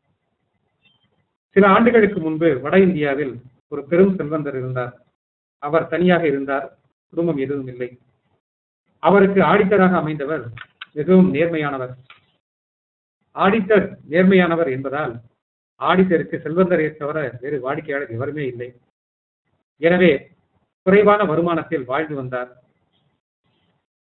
சில ஆண்டுகளுக்கு முன்பு வட இந்தியாவில் ஒரு பெரும் செல்வந்தர் இருந்தார் அவர் தனியாக இருந்தார் குடும்பம் எதுவும் இல்லை அவருக்கு ஆடிட்டராக அமைந்தவர் மிகவும் நேர்மையானவர் ஆடிட்டர் நேர்மையானவர் என்பதால் ஆடிட்டருக்கு செல்வந்தரை தவிர வேறு வாடிக்கையாளர் எவருமே இல்லை எனவே குறைவான வருமானத்தில் வாழ்ந்து வந்தார்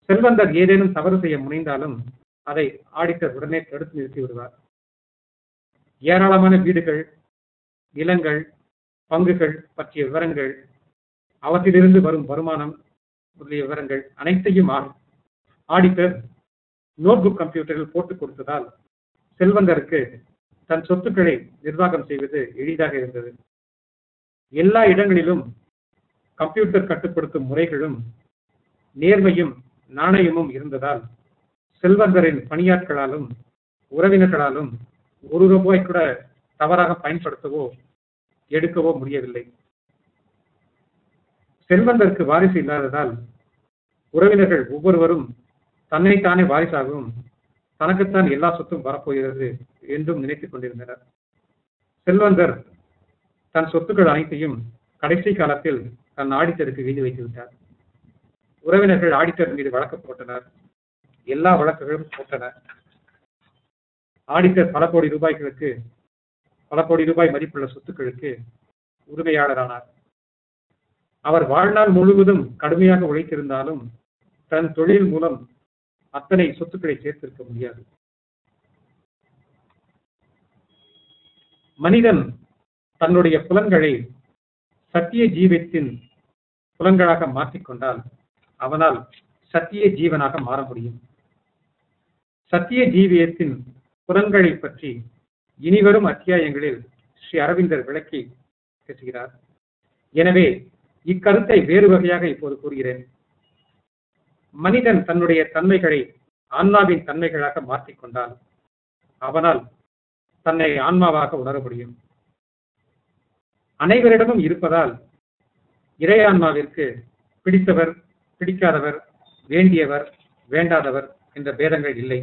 செல்வந்தர் ஏதேனும் தவறு செய்ய முனைந்தாலும் அதை ஆடிட்டர் உடனே தடுத்து நிறுத்தி விடுவார் ஏராளமான வீடுகள் நிலங்கள் பங்குகள் பற்றிய விவரங்கள் அவற்றிலிருந்து வரும் வருமானம் முதலிய விவரங்கள் அனைத்தையும் ஆ- ஆடிட்டர் நோட்புக் கம்ப்யூட்டரில் போட்டுக் கொடுத்ததால் செல்வந்தருக்கு தன் சொத்துக்களை நிர்வாகம் செய்வது எளிதாக இருந்தது எல்லா இடங்களிலும் கம்ப்யூட்டர் கட்டுப்படுத்தும் முறைகளும் நேர்மையும் நாணயமும் இருந்ததால் செல்வந்தரின் பணியாட்களாலும் உறவினர்களாலும் ஒரு ரூபாய் கூட தவறாக பயன்படுத்தவோ எடுக்கவோ முடியவில்லை செல்வந்தருக்கு வாரிசு இல்லாததால் உறவினர்கள் ஒவ்வொருவரும் தன்னைத்தானே வாரிசாகவும் தனக்குத்தான் எல்லா சொத்தும் வரப்போகிறது என்றும் நினைத்துக் கொண்டிருந்தனர் செல்வந்தர் தன் சொத்துக்கள் அனைத்தையும் கடைசி காலத்தில் தன் ஆடிட்டருக்கு எழுதி வைத்து விட்டார் உறவினர்கள் ஆடிட்டர் மீது வழக்கு போட்டனர் எல்லா வழக்குகளும் போட்டன ஆடிட்டர் பல கோடி ரூபாய்களுக்கு பல கோடி ரூபாய் மதிப்புள்ள சொத்துக்களுக்கு உரிமையாளரானார் அவர் வாழ்நாள் முழுவதும் கடுமையாக உழைத்திருந்தாலும் தன் தொழில் மூலம் அத்தனை சொத்துக்களை சேர்த்திருக்க முடியாது மனிதன் தன்னுடைய புலன்களை சத்திய ஜீவத்தின் புலன்களாக மாற்றிக்கொண்டால் அவனால் சத்திய ஜீவனாக மாற முடியும் சத்திய ஜீவியத்தின் புலன்களை பற்றி இனிவரும் அத்தியாயங்களில் ஸ்ரீ அரவிந்தர் விளக்கி பேசுகிறார் எனவே இக்கருத்தை வேறு வகையாக இப்போது கூறுகிறேன் மனிதன் தன்னுடைய தன்மைகளை ஆன்மாவின் தன்மைகளாக மாற்றிக்கொண்டால் அவனால் தன்னை ஆன்மாவாக உணர முடியும் அனைவரிடமும் இருப்பதால் இறை ஆன்மாவிற்கு பிடித்தவர் பிடிக்காதவர் வேண்டியவர் வேண்டாதவர் என்ற பேதங்கள் இல்லை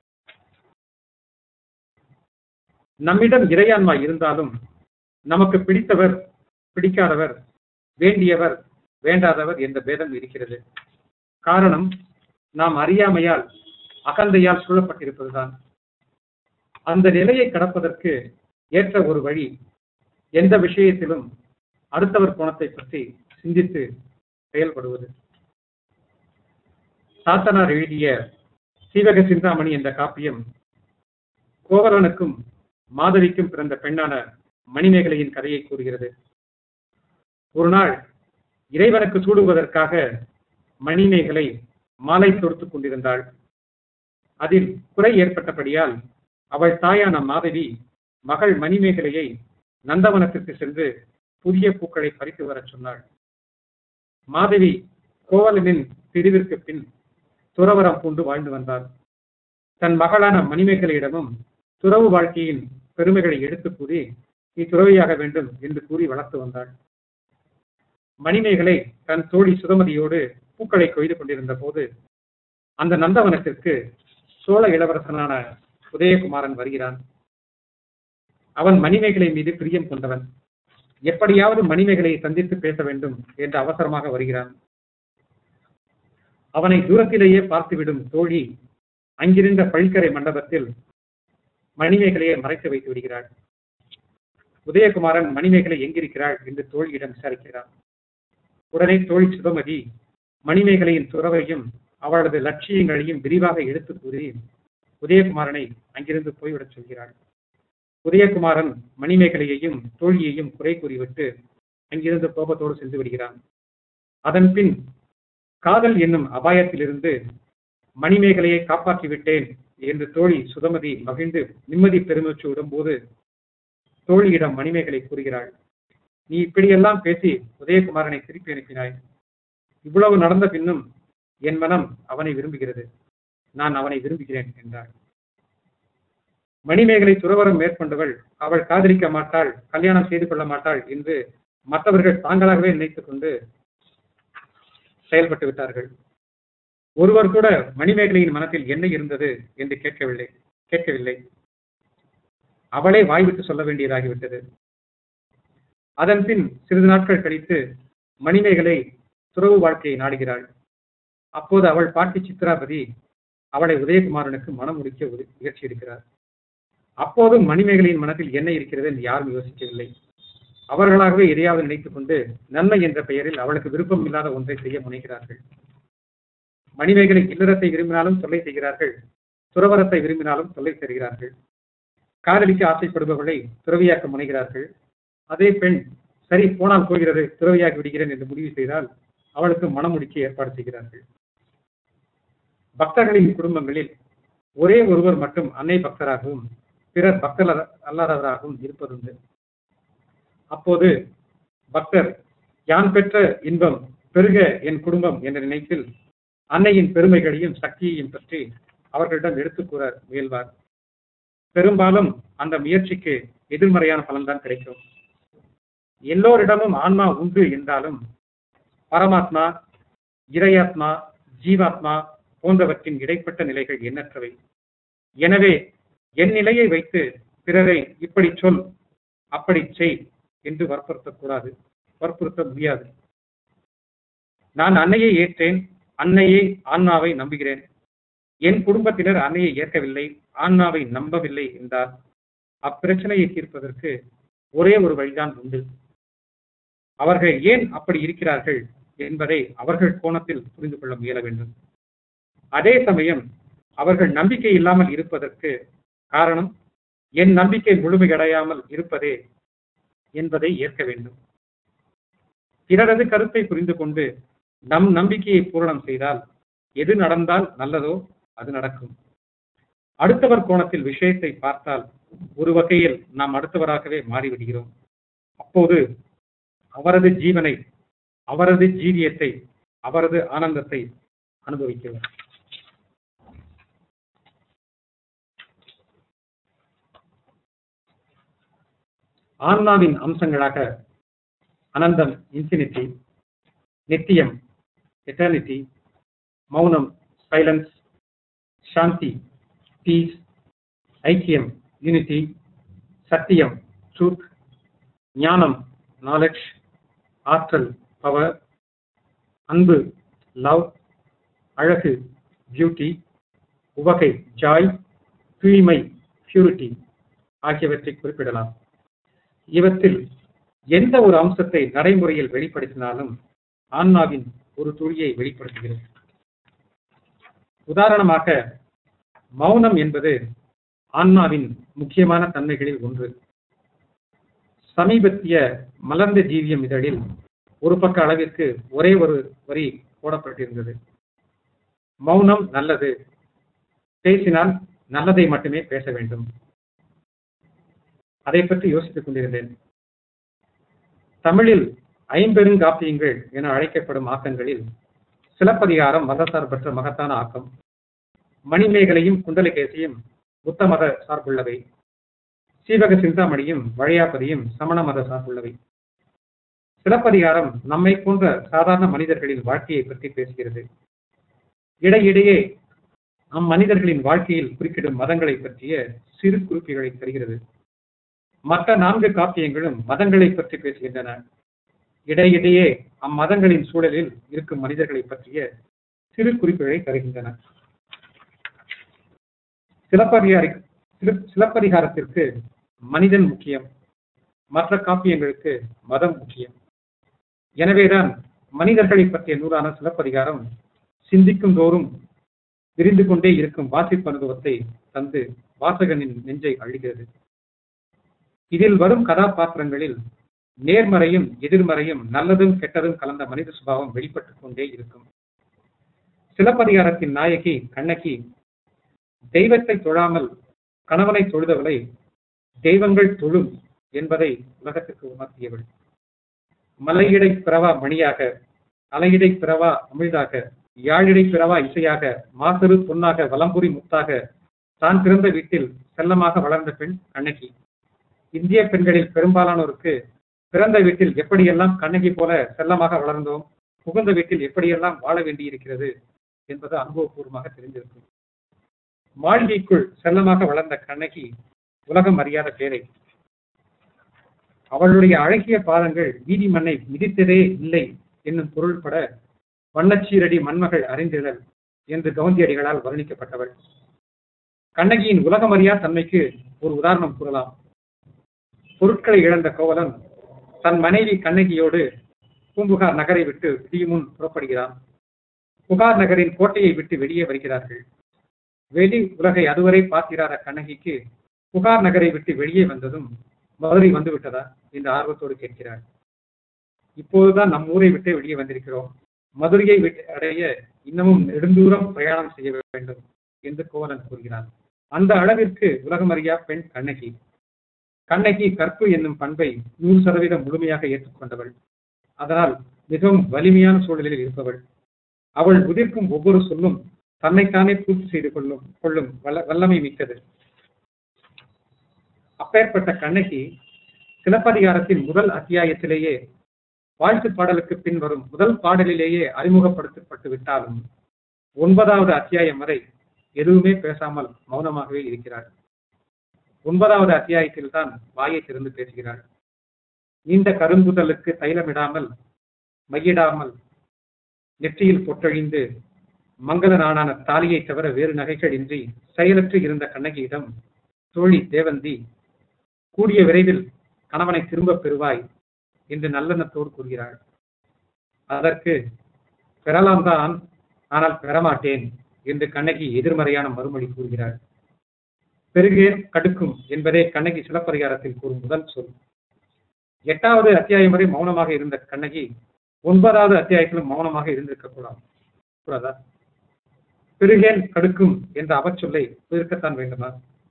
நம்மிடம் இறையான்மா இருந்தாலும் நமக்கு பிடித்தவர் பிடிக்காதவர் வேண்டியவர் வேண்டாதவர் என்ற பேதம் இருக்கிறது காரணம் நாம் அறியாமையால் அகந்தையால் சூழப்பட்டிருப்பதுதான் அந்த நிலையை கடப்பதற்கு ஏற்ற ஒரு வழி எந்த விஷயத்திலும் அடுத்தவர் கோணத்தை பற்றி சிந்தித்து செயல்படுவது சாத்தனார் எழுதிய சீவக சிந்தாமணி என்ற காப்பியம் கோவலனுக்கும் மாதவிக்கும் பிறந்த பெண்ணான மணிமேகலையின் கதையை கூறுகிறது ஒரு நாள் இறைவனுக்கு சூடுவதற்காக மணிமேகலை மாலை தொடுத்துக் கொண்டிருந்தாள் அதில் குறை ஏற்பட்டபடியால் அவள் தாயான மாதவி மகள் மணிமேகலையை நந்தவனத்திற்கு சென்று புதிய பூக்களை பறித்து வரச் சொன்னாள் மாதவி கோவலனின் பிரிவிற்கு பின் துறவரம் பூண்டு வாழ்ந்து வந்தாள் தன் மகளான மணிமேகலையிடமும் துறவு வாழ்க்கையின் பெருமைகளை எடுத்து கூறி நீ துறவியாக வேண்டும் என்று கூறி வளர்த்து வந்தாள் மணிமேகலை தன் தோழி சுதமதியோடு பூக்களை கொய்து கொண்டிருந்த போது அந்த நந்தவனத்திற்கு சோழ இளவரசனான உதயகுமாரன் வருகிறான் அவன் மணிமேகலை மீது பிரியம் கொண்டவன் எப்படியாவது மணிமேகலையை சந்தித்து பேச வேண்டும் என்று அவசரமாக வருகிறான் அவனை தூரத்திலேயே பார்த்துவிடும் தோழி அங்கிருந்த பழிக்கரை மண்டபத்தில் மணிமேகலையை மறைத்து வைத்து விடுகிறாள் உதயகுமாரன் மணிமேகலை எங்கிருக்கிறாள் என்று தோழியிடம் விசாரிக்கிறான் உடனே தோழி சுதமதி மணிமேகலையின் துறவையும் அவளது லட்சியங்களையும் விரிவாக எடுத்து கூறி உதயகுமாரனை அங்கிருந்து போய்விடச் சொல்கிறாள் உதயகுமாரன் மணிமேகலையையும் தோழியையும் குறை கூறிவிட்டு அங்கிருந்து கோபத்தோடு சென்று விடுகிறான் அதன் பின் காதல் என்னும் அபாயத்திலிருந்து மணிமேகலையை காப்பாற்றி விட்டேன் என்று தோழி சுதமதி மகிழ்ந்து நிம்மதி பெருமூச்சு விடும்போது தோழியிடம் மணிமேகலை கூறுகிறாள் நீ இப்படியெல்லாம் பேசி உதயகுமாரனை திருப்பி அனுப்பினாய் இவ்வளவு நடந்த பின்னும் என் மனம் அவனை விரும்புகிறது நான் அவனை விரும்புகிறேன் என்றாள் மணிமேகலை துறவரம் மேற்கொண்டவள் அவள் காதலிக்க மாட்டாள் கல்யாணம் செய்து கொள்ள மாட்டாள் என்று மற்றவர்கள் தாங்களாகவே நினைத்துக் கொண்டு செயல்பட்டு விட்டார்கள் ஒருவர் கூட மணிமேகலையின் மனத்தில் என்ன இருந்தது என்று கேட்கவில்லை கேட்கவில்லை அவளே வாய்விட்டு சொல்ல வேண்டியதாகிவிட்டது அதன் பின் சிறிது நாட்கள் கழித்து மணிமேகலை துறவு வாழ்க்கையை நாடுகிறாள் அப்போது அவள் பாட்டி சித்ராபதி அவளை உதயகுமாரனுக்கு மனம் முடிக்க உத- முயற்சி எடுக்கிறார் அப்போதும் மணிமேகலையின் மனத்தில் என்ன இருக்கிறது என்று யாரும் யோசிக்கவில்லை அவர்களாகவே எதையாவது நினைத்துக் கொண்டு நன்மை என்ற பெயரில் அவளுக்கு விருப்பம் இல்லாத ஒன்றை செய்ய முனைகிறார்கள் மணிமேகலை இல்லறத்தை விரும்பினாலும் தொல்லை செய்கிறார்கள் துறவரத்தை விரும்பினாலும் தொல்லை தருகிறார்கள் காதலிக்க ஆசைப்படுபவர்களை துறவியாக்க முனைகிறார்கள் அதே பெண் சரி போனால் போகிறது துறவியாக்கி விடுகிறேன் என்று முடிவு செய்தால் அவளுக்கு மனமுடிக்க ஏற்பாடு செய்கிறார்கள் பக்தர்களின் குடும்பங்களில் ஒரே ஒருவர் மட்டும் அன்னை பக்தராகவும் பிறர் பக்தர் அல்லாதவராகவும் இருப்பதுண்டு அப்போது பக்தர் யான் பெற்ற இன்பம் பெருக என் குடும்பம் என்ற நினைப்பில் அன்னையின் பெருமைகளையும் சக்தியையும் பற்றி அவர்களிடம் எடுத்துக் கூற முயல்வார் பெரும்பாலும் அந்த முயற்சிக்கு எதிர்மறையான பலன்தான் கிடைக்கும் எல்லோரிடமும் ஆன்மா உண்டு என்றாலும் பரமாத்மா இறையாத்மா ஜீவாத்மா போன்றவற்றின் இடைப்பட்ட நிலைகள் எண்ணற்றவை எனவே என் நிலையை வைத்து பிறரை இப்படி சொல் அப்படி செய் என்று வற்புறுத்தக்கூடாது வற்புறுத்த முடியாது நான் அன்னையை ஏற்றேன் அன்னையை ஆன்மாவை நம்புகிறேன் என் குடும்பத்தினர் அன்னையை ஏற்கவில்லை ஆன்மாவை நம்பவில்லை என்றால் அப்பிரச்சனையை தீர்ப்பதற்கு ஒரே ஒரு வழிதான் உண்டு அவர்கள் ஏன் அப்படி இருக்கிறார்கள் என்பதை அவர்கள் கோணத்தில் புரிந்து கொள்ள முயல வேண்டும் அதே சமயம் அவர்கள் நம்பிக்கை இல்லாமல் இருப்பதற்கு காரணம் என் நம்பிக்கை முழுமையடையாமல் இருப்பதே என்பதை ஏற்க வேண்டும் பிறரது கருத்தை புரிந்து கொண்டு நம் நம்பிக்கையை பூரணம் செய்தால் எது நடந்தால் நல்லதோ அது நடக்கும் அடுத்தவர் கோணத்தில் விஷயத்தை பார்த்தால் ஒரு வகையில் நாம் அடுத்தவராகவே மாறிவிடுகிறோம் அப்போது அவரது ஜீவனை அவரது ஜீவியத்தை அவரது ஆனந்தத்தை அனுபவிக்கிறோம் ஆன்மாவின் அம்சங்களாக அனந்தம் இன்ஃபினிட்டி நித்தியம் எட்டர்னிட்டி மௌனம் சைலன்ஸ் சாந்தி பீஸ் ஐக்கியம் யூனிட்டி சத்தியம் ட்ரூத் ஞானம் நாலெட்ஜ் ஆற்றல் பவர் அன்பு லவ் அழகு பியூட்டி உவகை ஜாய் தூய்மை பியூரிட்டி ஆகியவற்றை குறிப்பிடலாம் இவற்றில் எந்த ஒரு அம்சத்தை நடைமுறையில் வெளிப்படுத்தினாலும் ஆன்மாவின் ஒரு துளியை வெளிப்படுத்துகிறது உதாரணமாக மௌனம் என்பது ஆன்மாவின் முக்கியமான தன்மைகளில் ஒன்று சமீபத்திய மலர்ந்த ஜீவியம் இதழில் ஒரு பக்க அளவிற்கு ஒரே ஒரு வரி போடப்பட்டிருந்தது மௌனம் நல்லது பேசினால் நல்லதை மட்டுமே பேச வேண்டும் அதை பற்றி யோசித்துக் கொண்டிருந்தேன் தமிழில் ஐம்பெருங்காப்பியங்கள் என அழைக்கப்படும் ஆக்கங்களில் சிலப்பதிகாரம் மதசார்பற்ற மகத்தான ஆக்கம் மணிமேகலையும் குண்டலகேசியும் புத்த மத சார்புள்ளவை சீவக சிந்தாமணியும் வழையாபதியும் சமண மத சார்புள்ளவை சிலப்பதிகாரம் நம்மை போன்ற சாதாரண மனிதர்களின் வாழ்க்கையை பற்றி பேசுகிறது இடையிடையே அம்மனிதர்களின் வாழ்க்கையில் குறுக்கிடும் மதங்களை பற்றிய சிறு குறிப்புகளை தருகிறது மற்ற நான்கு காப்பியங்களும் மதங்களை பற்றி பேசுகின்றன இடையிடையே அம்மதங்களின் சூழலில் இருக்கும் மனிதர்களை பற்றிய சிறு குறிப்புகளை தருகின்றன சிலப்பதிகாரி சில- சிலப்பதிகாரத்திற்கு மனிதன் முக்கியம் மற்ற காப்பியங்களுக்கு மதம் முக்கியம் எனவேதான் மனிதர்களை பற்றிய நூலான சிலப்பதிகாரம் சிந்திக்கும் தோறும் விரிந்து கொண்டே இருக்கும் வாசிப்பு அனுபவத்தை தந்து வாசகனின் நெஞ்சை அழுகிறது இதில் வரும் கதாபாத்திரங்களில் நேர்மறையும் எதிர்மறையும் நல்லதும் கெட்டதும் கலந்த மனித சுபாவம் வெளிப்பட்டுக் கொண்டே இருக்கும் சிலப்பதிகாரத்தின் நாயகி கண்ணகி தெய்வத்தை தொழாமல் கணவனை தொழுதவளை தெய்வங்கள் தொழும் என்பதை உலகத்துக்கு உணர்த்தியவள் மலையிடை பிறவா மணியாக அலையிடை பிறவா அமிழ்தாக யாழிடை பிறவா இசையாக மாசரு பொன்னாக வலம்புரி முத்தாக தான் பிறந்த வீட்டில் செல்லமாக வளர்ந்த பெண் கண்ணகி இந்திய பெண்களில் பெரும்பாலானோருக்கு பிறந்த வீட்டில் எப்படியெல்லாம் கண்ணகி போல செல்லமாக வளர்ந்தோம் புகுந்த வீட்டில் எப்படியெல்லாம் வாழ வேண்டியிருக்கிறது என்பது அனுபவபூர்வமாக தெரிந்திருக்கும் மாளிகைக்குள் செல்லமாக வளர்ந்த கண்ணகி உலகம் அறியாத பேரை அவளுடைய அழகிய பாதங்கள் வீதி மண்ணை மிதித்ததே இல்லை என்னும் பொருள்பட வண்ணச்சீரடி மண்மகள் அறிந்திடல் என்று கவுந்தியடிகளால் வர்ணிக்கப்பட்டவள் கண்ணகியின் உலகமறியா தன்மைக்கு ஒரு உதாரணம் கூறலாம் பொருட்களை இழந்த கோவலன் தன் மனைவி கண்ணகியோடு பூம்புகார் நகரை விட்டு விடியும் முன் புறப்படுகிறான் புகார் நகரின் கோட்டையை விட்டு வெளியே வருகிறார்கள் வெளி உலகை அதுவரை பார்க்கிறார கண்ணகிக்கு புகார் நகரை விட்டு வெளியே வந்ததும் மதுரை வந்து விட்டதா என்று ஆர்வத்தோடு கேட்கிறார் இப்போதுதான் நம் ஊரை விட்டு வெளியே வந்திருக்கிறோம் மதுரையை விட்டு அடைய இன்னமும் நெடுந்தூரம் பிரயாணம் செய்ய வேண்டும் என்று கோவலன் கூறுகிறான் அந்த அளவிற்கு உலகமறியா பெண் கண்ணகி கண்ணகி கற்பு என்னும் பண்பை நூறு சதவீதம் முழுமையாக ஏற்றுக்கொண்டவள் அதனால் மிகவும் வலிமையான சூழலில் இருப்பவள் அவள் உதிர்க்கும் ஒவ்வொரு சொல்லும் தன்னைத்தானே பூர்த்தி செய்து கொள்ளும் கொள்ளும் வல்ல வல்லமை மிக்கது அப்பேற்பட்ட கண்ணகி சிலப்பதிகாரத்தின் முதல் அத்தியாயத்திலேயே வாழ்த்து பாடலுக்கு பின் வரும் முதல் பாடலிலேயே அறிமுகப்படுத்தப்பட்டு விட்டாலும் ஒன்பதாவது அத்தியாயம் வரை எதுவுமே பேசாமல் மௌனமாகவே இருக்கிறார் ஒன்பதாவது அத்தியாயத்தில் தான் வாயை திறந்து பேசுகிறார் நீண்ட கரும்புதலுக்கு தைலமிடாமல் மையிடாமல் நெற்றியில் பொற்றழிந்து மங்கள நாடான தாலியை தவிர வேறு நகைகள் இன்றி செயலற்று இருந்த கண்ணகியிடம் தோழி தேவந்தி கூடிய விரைவில் கணவனை திரும்பப் பெறுவாய் என்று நல்லெண்ணத்தோடு கூறுகிறாள் அதற்கு பெறலாம் தான் ஆனால் பெறமாட்டேன் என்று கண்ணகி எதிர்மறையான மறுமொழி கூறுகிறாள் பெருகேன் கடுக்கும் என்பதே கண்ணகி சிலப்பதிகாரத்தில் கூறும் முதல் சொல் எட்டாவது அத்தியாயம் வரை மௌனமாக இருந்த கண்ணகி ஒன்பதாவது அத்தியாயத்திலும் மௌனமாக இருந்திருக்க கூடாது கூடாதா பெருகேன் கடுக்கும் என்ற அவச்சொல்லை எதிர்க்கத்தான் வேண்டுமா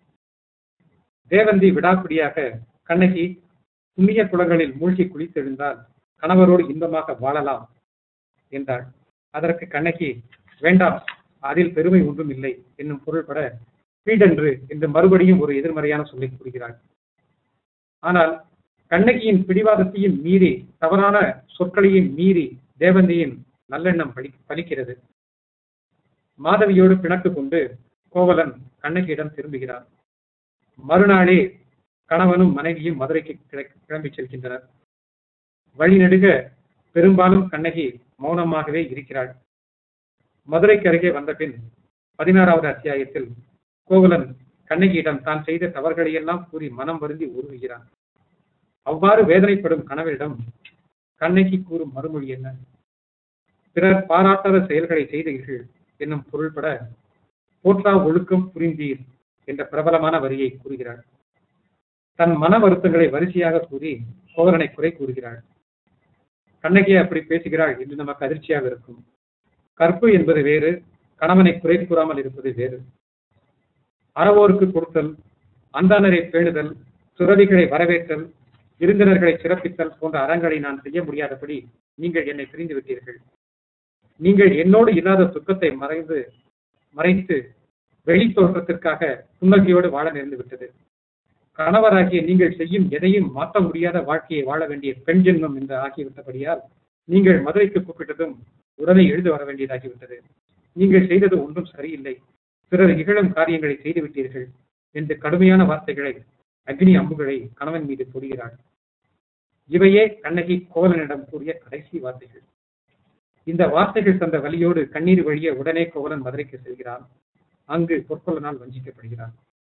தேவந்தி விடாப்பிடியாக கண்ணகி புண்ணிய குளங்களில் மூழ்கி குளித்தெழுந்தால் கணவரோடு இன்பமாக வாழலாம் என்றாள் அதற்கு கண்ணகி வேண்டாம் அதில் பெருமை ஒன்றும் இல்லை என்னும் பொருள்பட பீடென்று என்று மறுபடியும் ஒரு எதிர்மறையான சொல்லை கூறுகிறாள் ஆனால் கண்ணகியின் பிடிவாதத்தையும் மீறி தவறான சொற்களையும் மீறி தேவந்தியின் நல்லெண்ணம் பலி பலிக்கிறது மாதவியோடு பிணக்கு கொண்டு கோவலன் கண்ணகியிடம் திரும்புகிறார் மறுநாளே கணவனும் மனைவியும் மதுரைக்கு கிள- கிளம்பிச் செல்கின்றனர் வழிநெடுக பெரும்பாலும் கண்ணகி மௌனமாகவே இருக்கிறாள் மதுரைக்கு அருகே வந்த பின் பதினாறாவது அத்தியாயத்தில் கோவலன் கண்ணகியிடம் தான் செய்த தவறுகளையெல்லாம் கூறி மனம் வருந்தி உருகுகிறான் அவ்வாறு வேதனைப்படும் கணவரிடம் கண்ணகி கூறும் மறுமொழி என்ன பிறர் பாராட்டாத செயல்களை செய்தீர்கள் என்னும் பொருள்பட போற்றா ஒழுக்கம் புரிந்தீர் என்ற பிரபலமான வரியை கூறுகிறாள் தன் மன வருத்தங்களை வரிசையாக கூறி கோவலனை குறை கூறுகிறாள் கண்ணகி அப்படி பேசுகிறாள் என்று நமக்கு அதிர்ச்சியாக இருக்கும் கற்பு என்பது வேறு கணவனை குறை கூறாமல் இருப்பது வேறு அறவோருக்கு கொடுத்தல் அந்தானரை பேணுதல் துறவிகளை வரவேற்றல் விருந்தினர்களை சிறப்பித்தல் போன்ற அறங்களை நான் செய்ய முடியாதபடி நீங்கள் என்னை பிரிந்து விட்டீர்கள் நீங்கள் என்னோடு இல்லாத துக்கத்தை மறைந்து மறைத்து வெளி தோற்றத்திற்காக புன்னகையோடு வாழ நேர்ந்து விட்டது கணவராகிய நீங்கள் செய்யும் எதையும் மாற்ற முடியாத வாழ்க்கையை வாழ வேண்டிய பெண் ஜென்மம் என்று ஆகிவிட்டபடியால் நீங்கள் மதுரைக்கு கூப்பிட்டதும் உடனே எழுந்து வர வேண்டியதாகிவிட்டது நீங்கள் செய்தது ஒன்றும் சரியில்லை பிறர் இகழும் காரியங்களை செய்து விட்டீர்கள் என்று கடுமையான வார்த்தைகளை அக்னி அம்புகளை கணவன் மீது பொழிகிறாள் இவையே கண்ணகி கோவலனிடம் கூறிய கடைசி வார்த்தைகள் இந்த வார்த்தைகள் தந்த வழியோடு கண்ணீர் வழிய உடனே கோவலன் மதுரைக்கு செல்கிறான் அங்கு பொற்கொள்ளனால் வஞ்சிக்கப்படுகிறான்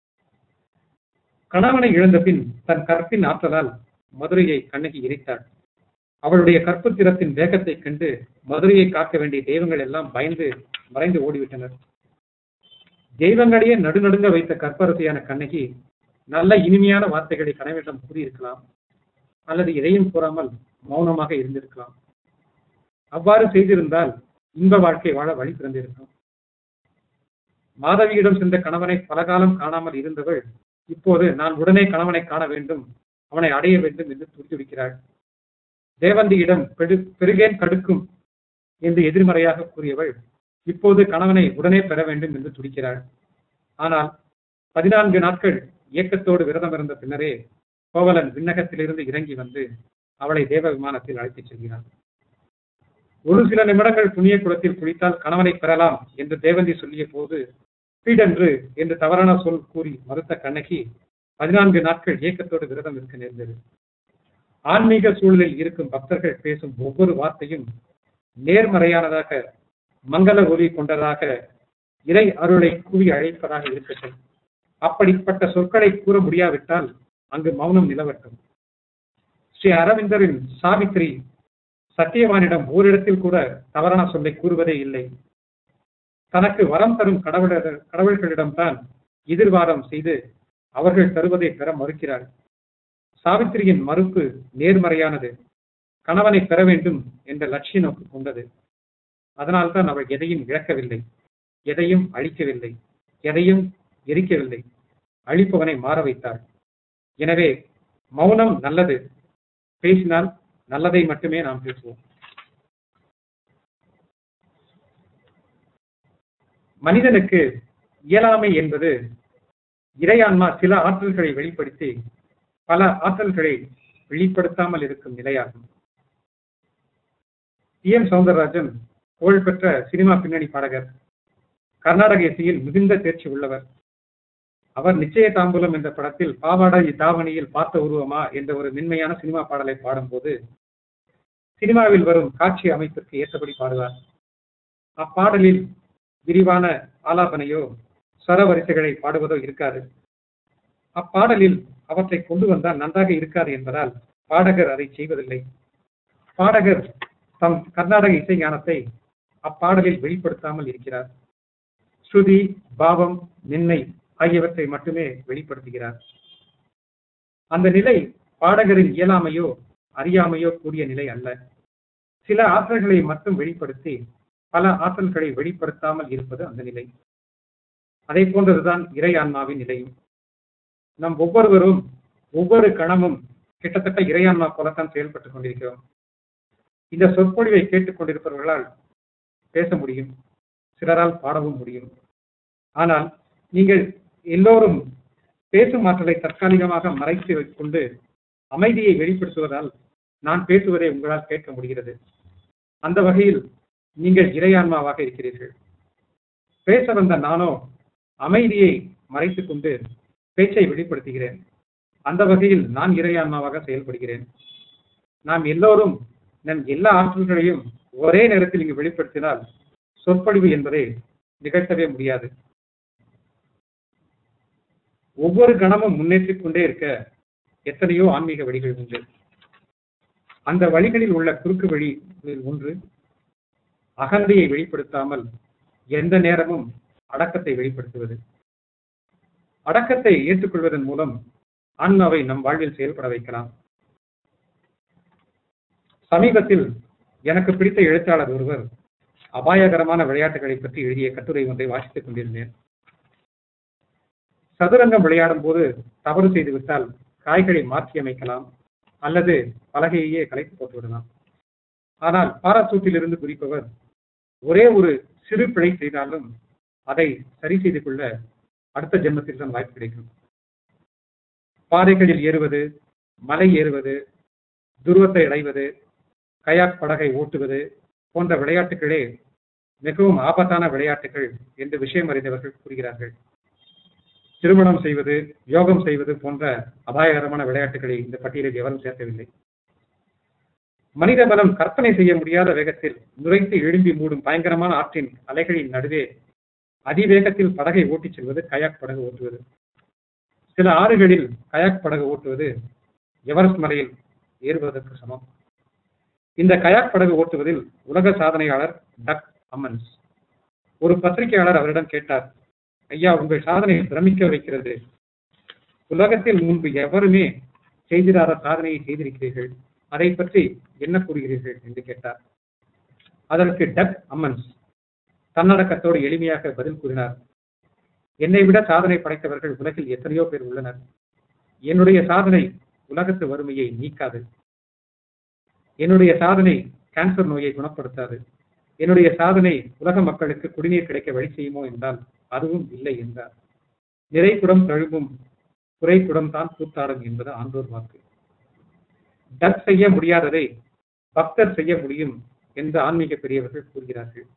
கணவனை இழந்த பின் தன் கற்பின் ஆற்றலால் மதுரையை கண்ணகி எரித்தாள் அவளுடைய கற்பு திறத்தின் வேகத்தைக் கண்டு மதுரையை காக்க வேண்டிய தெய்வங்கள் எல்லாம் பயந்து மறைந்து ஓடிவிட்டனர் தெய்வங்களையே நடுநடுங்க வைத்த கற்பரசியான கண்ணகி நல்ல இனிமையான வார்த்தைகளை கணவனிடம் கூறியிருக்கலாம் அல்லது எதையும் கூறாமல் மௌனமாக இருந்திருக்கலாம் அவ்வாறு செய்திருந்தால் இன்ப வாழ்க்கை வாழ வழி பிறந்திருக்கும் மாதவியிடம் சென்ற கணவனை பலகாலம் காணாமல் இருந்தவள் இப்போது நான் உடனே கணவனை காண வேண்டும் அவனை அடைய வேண்டும் என்று துடித்துடிக்கிறாள் தேவந்தியிடம் பெரு பெருகேன் கடுக்கும் என்று எதிர்மறையாக கூறியவள் இப்போது கணவனை உடனே பெற வேண்டும் என்று துடிக்கிறாள் ஆனால் பதினான்கு நாட்கள் இயக்கத்தோடு விரதம் இருந்த பின்னரே கோவலன் விண்ணகத்திலிருந்து இறங்கி வந்து அவளை தேவ விமானத்தில் அழைத்துச் செல்கிறான் ஒரு சில நிமிடங்கள் புண்ணிய குளத்தில் குளித்தால் கணவனை பெறலாம் என்று தேவந்தி சொல்லிய போது பீடென்று என்று தவறான சொல் கூறி மறுத்த கண்ணகி பதினான்கு நாட்கள் ஏக்கத்தோடு விரதம் இருக்க நேர்ந்தது ஆன்மீக சூழலில் இருக்கும் பக்தர்கள் பேசும் ஒவ்வொரு வார்த்தையும் நேர்மறையானதாக மங்கள ஒலி கொண்டதாக இறை அருளை கூவி அழைப்பதாக இருக்கட்டும் அப்படிப்பட்ட சொற்களை கூற முடியாவிட்டால் அங்கு மௌனம் நிலவட்டும் ஸ்ரீ அரவிந்தரின் சாவித்திரி சத்தியவானிடம் ஓரிடத்தில் கூட தவறான சொல்லை கூறுவதே இல்லை தனக்கு வரம் தரும் கடவுள கடவுள்களிடம்தான் எதிர்வாரம் செய்து அவர்கள் தருவதை பெற மறுக்கிறாள் சாவித்திரியின் மறுப்பு நேர்மறையானது கணவனை பெற வேண்டும் என்ற லட்சிய நோக்கு கொண்டது அதனால்தான் அவள் எதையும் இழக்கவில்லை எதையும் அழிக்கவில்லை எதையும் எரிக்கவில்லை அழிப்பவனை மாற வைத்தாள் எனவே மௌனம் நல்லது பேசினால் நல்லதை மட்டுமே நாம் பேசுவோம் மனிதனுக்கு இயலாமை என்பது இறையான்மா சில ஆற்றல்களை வெளிப்படுத்தி பல ஆற்றல்களை வெளிப்படுத்தாமல் இருக்கும் நிலையாகும் டி எம் சவுந்தரராஜன் புகழ்பெற்ற சினிமா பின்னணி பாடகர் கர்நாடக இசையில் மிகுந்த தேர்ச்சி உள்ளவர் அவர் நிச்சய தாம்பூலம் என்ற படத்தில் பாவாடை தாவணியில் பார்த்த உருவமா என்ற ஒரு மென்மையான சினிமா பாடலை பாடும்போது சினிமாவில் வரும் காட்சி அமைப்பிற்கு ஏற்றபடி பாடுவார் அப்பாடலில் விரிவான ஆலாபனையோ ஸ்வரவரிசைகளை பாடுவதோ இருக்காது அப்பாடலில் அவற்றை கொண்டு வந்தால் நன்றாக இருக்காது என்பதால் பாடகர் அதை செய்வதில்லை பாடகர் தம் கர்நாடக இசை ஞானத்தை அப்பாடலில் வெளிப்படுத்தாமல் இருக்கிறார் ஸ்ருதி பாவம் நின்னை ஆகியவற்றை மட்டுமே வெளிப்படுத்துகிறார் அந்த நிலை பாடகரின் இயலாமையோ அறியாமையோ கூடிய நிலை அல்ல சில ஆற்றல்களை மட்டும் வெளிப்படுத்தி பல ஆற்றல்களை வெளிப்படுத்தாமல் இருப்பது அந்த நிலை அதை போன்றதுதான் இறை ஆன்மாவின் நிலையும் நம் ஒவ்வொருவரும் ஒவ்வொரு கணமும் கிட்டத்தட்ட இறையான்மா போலத்தான் செயல்பட்டுக் கொண்டிருக்கிறோம் இந்த சொற்பொழிவை கேட்டுக் கொண்டிருப்பவர்களால் பேச முடியும் சிலரால் பாடவும் முடியும் ஆனால் நீங்கள் எல்லோரும் பேசும் ஆற்றலை தற்காலிகமாக மறைத்து கொண்டு அமைதியை வெளிப்படுத்துவதால் நான் பேசுவதை உங்களால் கேட்க முடிகிறது அந்த வகையில் நீங்கள் இறையான்மாவாக இருக்கிறீர்கள் பேச வந்த நானோ அமைதியை மறைத்துக் கொண்டு பேச்சை வெளிப்படுத்துகிறேன் அந்த வகையில் நான் இறையான்மாவாக செயல்படுகிறேன் நாம் எல்லோரும் நம் எல்லா ஆற்றல்களையும் ஒரே நேரத்தில் இங்கு வெளிப்படுத்தினால் சொற்பொழிவு என்பதை நிகழ்த்தவே முடியாது ஒவ்வொரு கணமும் முன்னேற்றிக் கொண்டே இருக்க எத்தனையோ ஆன்மீக வழிகள் உண்டு அந்த வழிகளில் உள்ள குறுக்கு வழிகளில் ஒன்று அகந்தையை வெளிப்படுத்தாமல் எந்த நேரமும் அடக்கத்தை வெளிப்படுத்துவது அடக்கத்தை ஏற்றுக்கொள்வதன் மூலம் ஆன்மாவை நம் வாழ்வில் செயல்பட வைக்கலாம் சமீபத்தில் எனக்கு பிடித்த எழுத்தாளர் ஒருவர் அபாயகரமான விளையாட்டுகளை பற்றி எழுதிய கட்டுரை ஒன்றை வாசித்துக் கொண்டிருந்தேன் சதுரங்கம் விளையாடும் போது தவறு செய்துவிட்டால் காய்களை மாற்றி அமைக்கலாம் அல்லது பலகையையே கலைத்து போட்டு விடலாம் ஆனால் பாராசூட்டில் இருந்து குறிப்பவர் ஒரே ஒரு சிறு பிழை செய்தாலும் அதை சரி செய்து கொள்ள அடுத்த ஜென்மத்தில் தான் வாய்ப்பு கிடைக்கும் பாதைகளில் ஏறுவது மலை ஏறுவது துருவத்தை அடைவது கயாக் படகை ஓட்டுவது போன்ற விளையாட்டுகளே மிகவும் ஆபத்தான விளையாட்டுகள் என்று விஷயம் அறிந்தவர்கள் கூறுகிறார்கள் திருமணம் செய்வது யோகம் செய்வது போன்ற அபாயகரமான விளையாட்டுகளை இந்த பட்டியலில் எவரும் சேர்க்கவில்லை மனித பலம் கற்பனை செய்ய முடியாத வேகத்தில் நுரைத்து எழும்பி மூடும் பயங்கரமான ஆற்றின் அலைகளின் நடுவே அதிவேகத்தில் படகை ஓட்டிச் செல்வது கயாக் படகு ஓட்டுவது சில ஆறுகளில் கயாக் படகு ஓட்டுவது எவரெஸ்ட் மலையில் ஏறுவதற்கு சமம் இந்த கயாக் படகு ஓட்டுவதில் உலக சாதனையாளர் டக் அம்மன்ஸ் ஒரு பத்திரிகையாளர் அவரிடம் கேட்டார் ஐயா உங்கள் சாதனை பிரமிக்க வைக்கிறது உலகத்தில் முன்பு எவருமே செய்திராத சாதனையை செய்திருக்கிறீர்கள் அதை பற்றி என்ன கூறுகிறீர்கள் என்று கேட்டார் அதற்கு டக் அம்மன்ஸ் தன்னடக்கத்தோடு எளிமையாக பதில் கூறினார் என்னை விட சாதனை படைத்தவர்கள் உலகில் எத்தனையோ பேர் உள்ளனர் என்னுடைய சாதனை உலகத்து வறுமையை நீக்காது என்னுடைய சாதனை கேன்சர் நோயை குணப்படுத்தாது என்னுடைய சாதனை உலக மக்களுக்கு குடிநீர் கிடைக்க வழி செய்யுமோ என்றால் அதுவும் இல்லை என்றார் நிறைக்குடம் தழுவும் குறைக்குடம் தான் கூத்தாடும் என்பது ஆண்டோர் வாக்கு டக் செய்ய முடியாததை பக்தர் செய்ய முடியும் என்று ஆன்மீக பெரியவர்கள் கூறுகிறார்கள்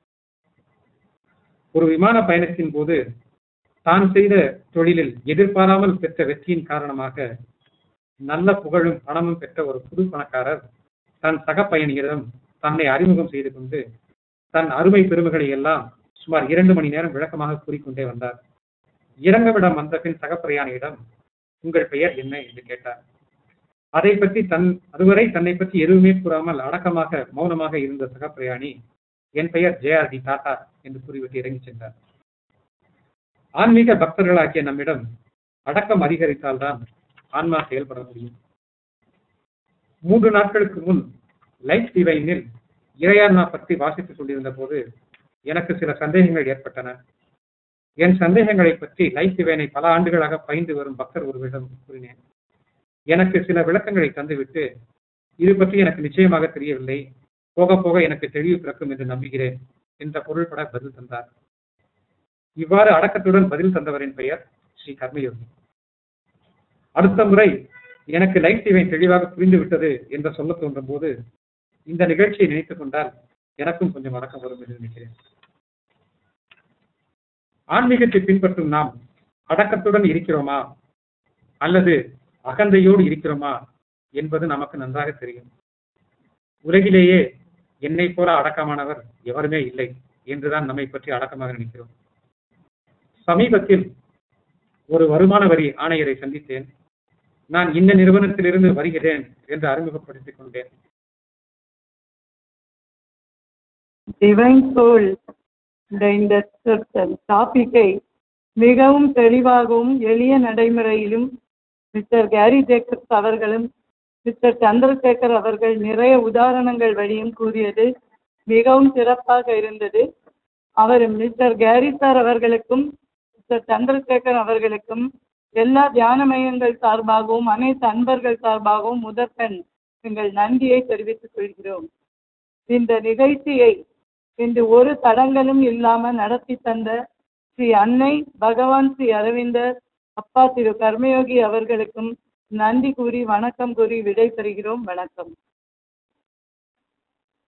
ஒரு விமான பயணத்தின் போது தான் செய்த தொழிலில் எதிர்பாராமல் பெற்ற வெற்றியின் காரணமாக நல்ல புகழும் பணமும் பெற்ற ஒரு புது பணக்காரர் தன் சக பயணிகளிடம் தன்னை அறிமுகம் செய்து கொண்டு தன் அருமை பெருமைகளை எல்லாம் சுமார் இரண்டு மணி நேரம் விளக்கமாக கூறிக்கொண்டே வந்தார் இறங்கவிடம் வந்த பின் சக பிரயாணியிடம் உங்கள் பெயர் என்ன என்று கேட்டார் அதை பற்றி தன் அதுவரை தன்னை பற்றி எதுவுமே கூறாமல் அடக்கமாக மௌனமாக இருந்த சக பிரயாணி என் பெயர் ஜேஆர்டி டாடா என்று கூறிவிட்டு இறங்கி சென்றார் ஆன்மீக பக்தர்களாகிய நம்மிடம் அடக்கம் அதிகரித்தால்தான் ஆன்மா செயல்பட முடியும் மூன்று நாட்களுக்கு முன் லைஃப் டிவைனில் இறையான்மா பற்றி வாசித்துக் கொண்டிருந்த போது எனக்கு சில சந்தேகங்கள் ஏற்பட்டன என் சந்தேகங்களை பற்றி லைஃப் டிவைனை பல ஆண்டுகளாக பயின்று வரும் பக்தர் ஒருவரிடம் கூறினேன் எனக்கு சில விளக்கங்களை தந்துவிட்டு இது பற்றி எனக்கு நிச்சயமாக தெரியவில்லை போக போக எனக்கு தெளிவு பிறக்கும் என்று நம்புகிறேன் என்ற பொருள்பட பதில் தந்தார் இவ்வாறு அடக்கத்துடன் பதில் தந்தவரின் பெயர் ஸ்ரீ கர்மயோகி அடுத்த முறை எனக்கு லைஃப் டிவைன் தெளிவாக புரிந்து விட்டது என்று சொல்ல தோன்றும் போது இந்த நிகழ்ச்சியை நினைத்துக் கொண்டால் எனக்கும் கொஞ்சம் அடக்கம் வரும் என்று நினைக்கிறேன் ஆன்மீகத்தை பின்பற்றும் நாம் அடக்கத்துடன் இருக்கிறோமா அல்லது அகந்தையோடு இருக்கிறோமா என்பது நமக்கு நன்றாக தெரியும் உலகிலேயே என்னை போல அடக்கமானவர் எவருமே இல்லை என்றுதான் நம்மை பற்றி அடக்கமாக நினைக்கிறோம் சமீபத்தில் ஒரு வருமான வரி ஆணையரை சந்தித்தேன் நான் இந்த நிறுவனத்திலிருந்து வருகிறேன் என்று அறிமுகப்படுத்திக் கொண்டேன் டிவைன் சோல் இந்த டாபிக்கை மிகவும் தெளிவாகவும் எளிய நடைமுறையிலும் மிஸ்டர் கேரி ஜேக்கப்ஸ் அவர்களும் மிஸ்டர் சந்திரசேகர் அவர்கள் நிறைய உதாரணங்கள் வழியும் கூறியது மிகவும் சிறப்பாக இருந்தது அவர் மிஸ்டர் கேரி சார் அவர்களுக்கும் மிஸ்டர் சந்திரசேகர் அவர்களுக்கும் எல்லா தியான மையங்கள் சார்பாகவும் அனைத்து அன்பர்கள் சார்பாகவும் முதற்கண் எங்கள் நன்றியை தெரிவித்துக் கொள்கிறோம் இந்த நிகழ்ச்சியை இன்று ஒரு தடங்களும் இல்லாம நடத்தி தந்த ஸ்ரீ அன்னை பகவான் ஸ்ரீ அரவிந்தர் அப்பா திரு கர்மயோகி அவர்களுக்கும் நன்றி கூறி வணக்கம் கூறி விடை பெறுகிறோம் வணக்கம்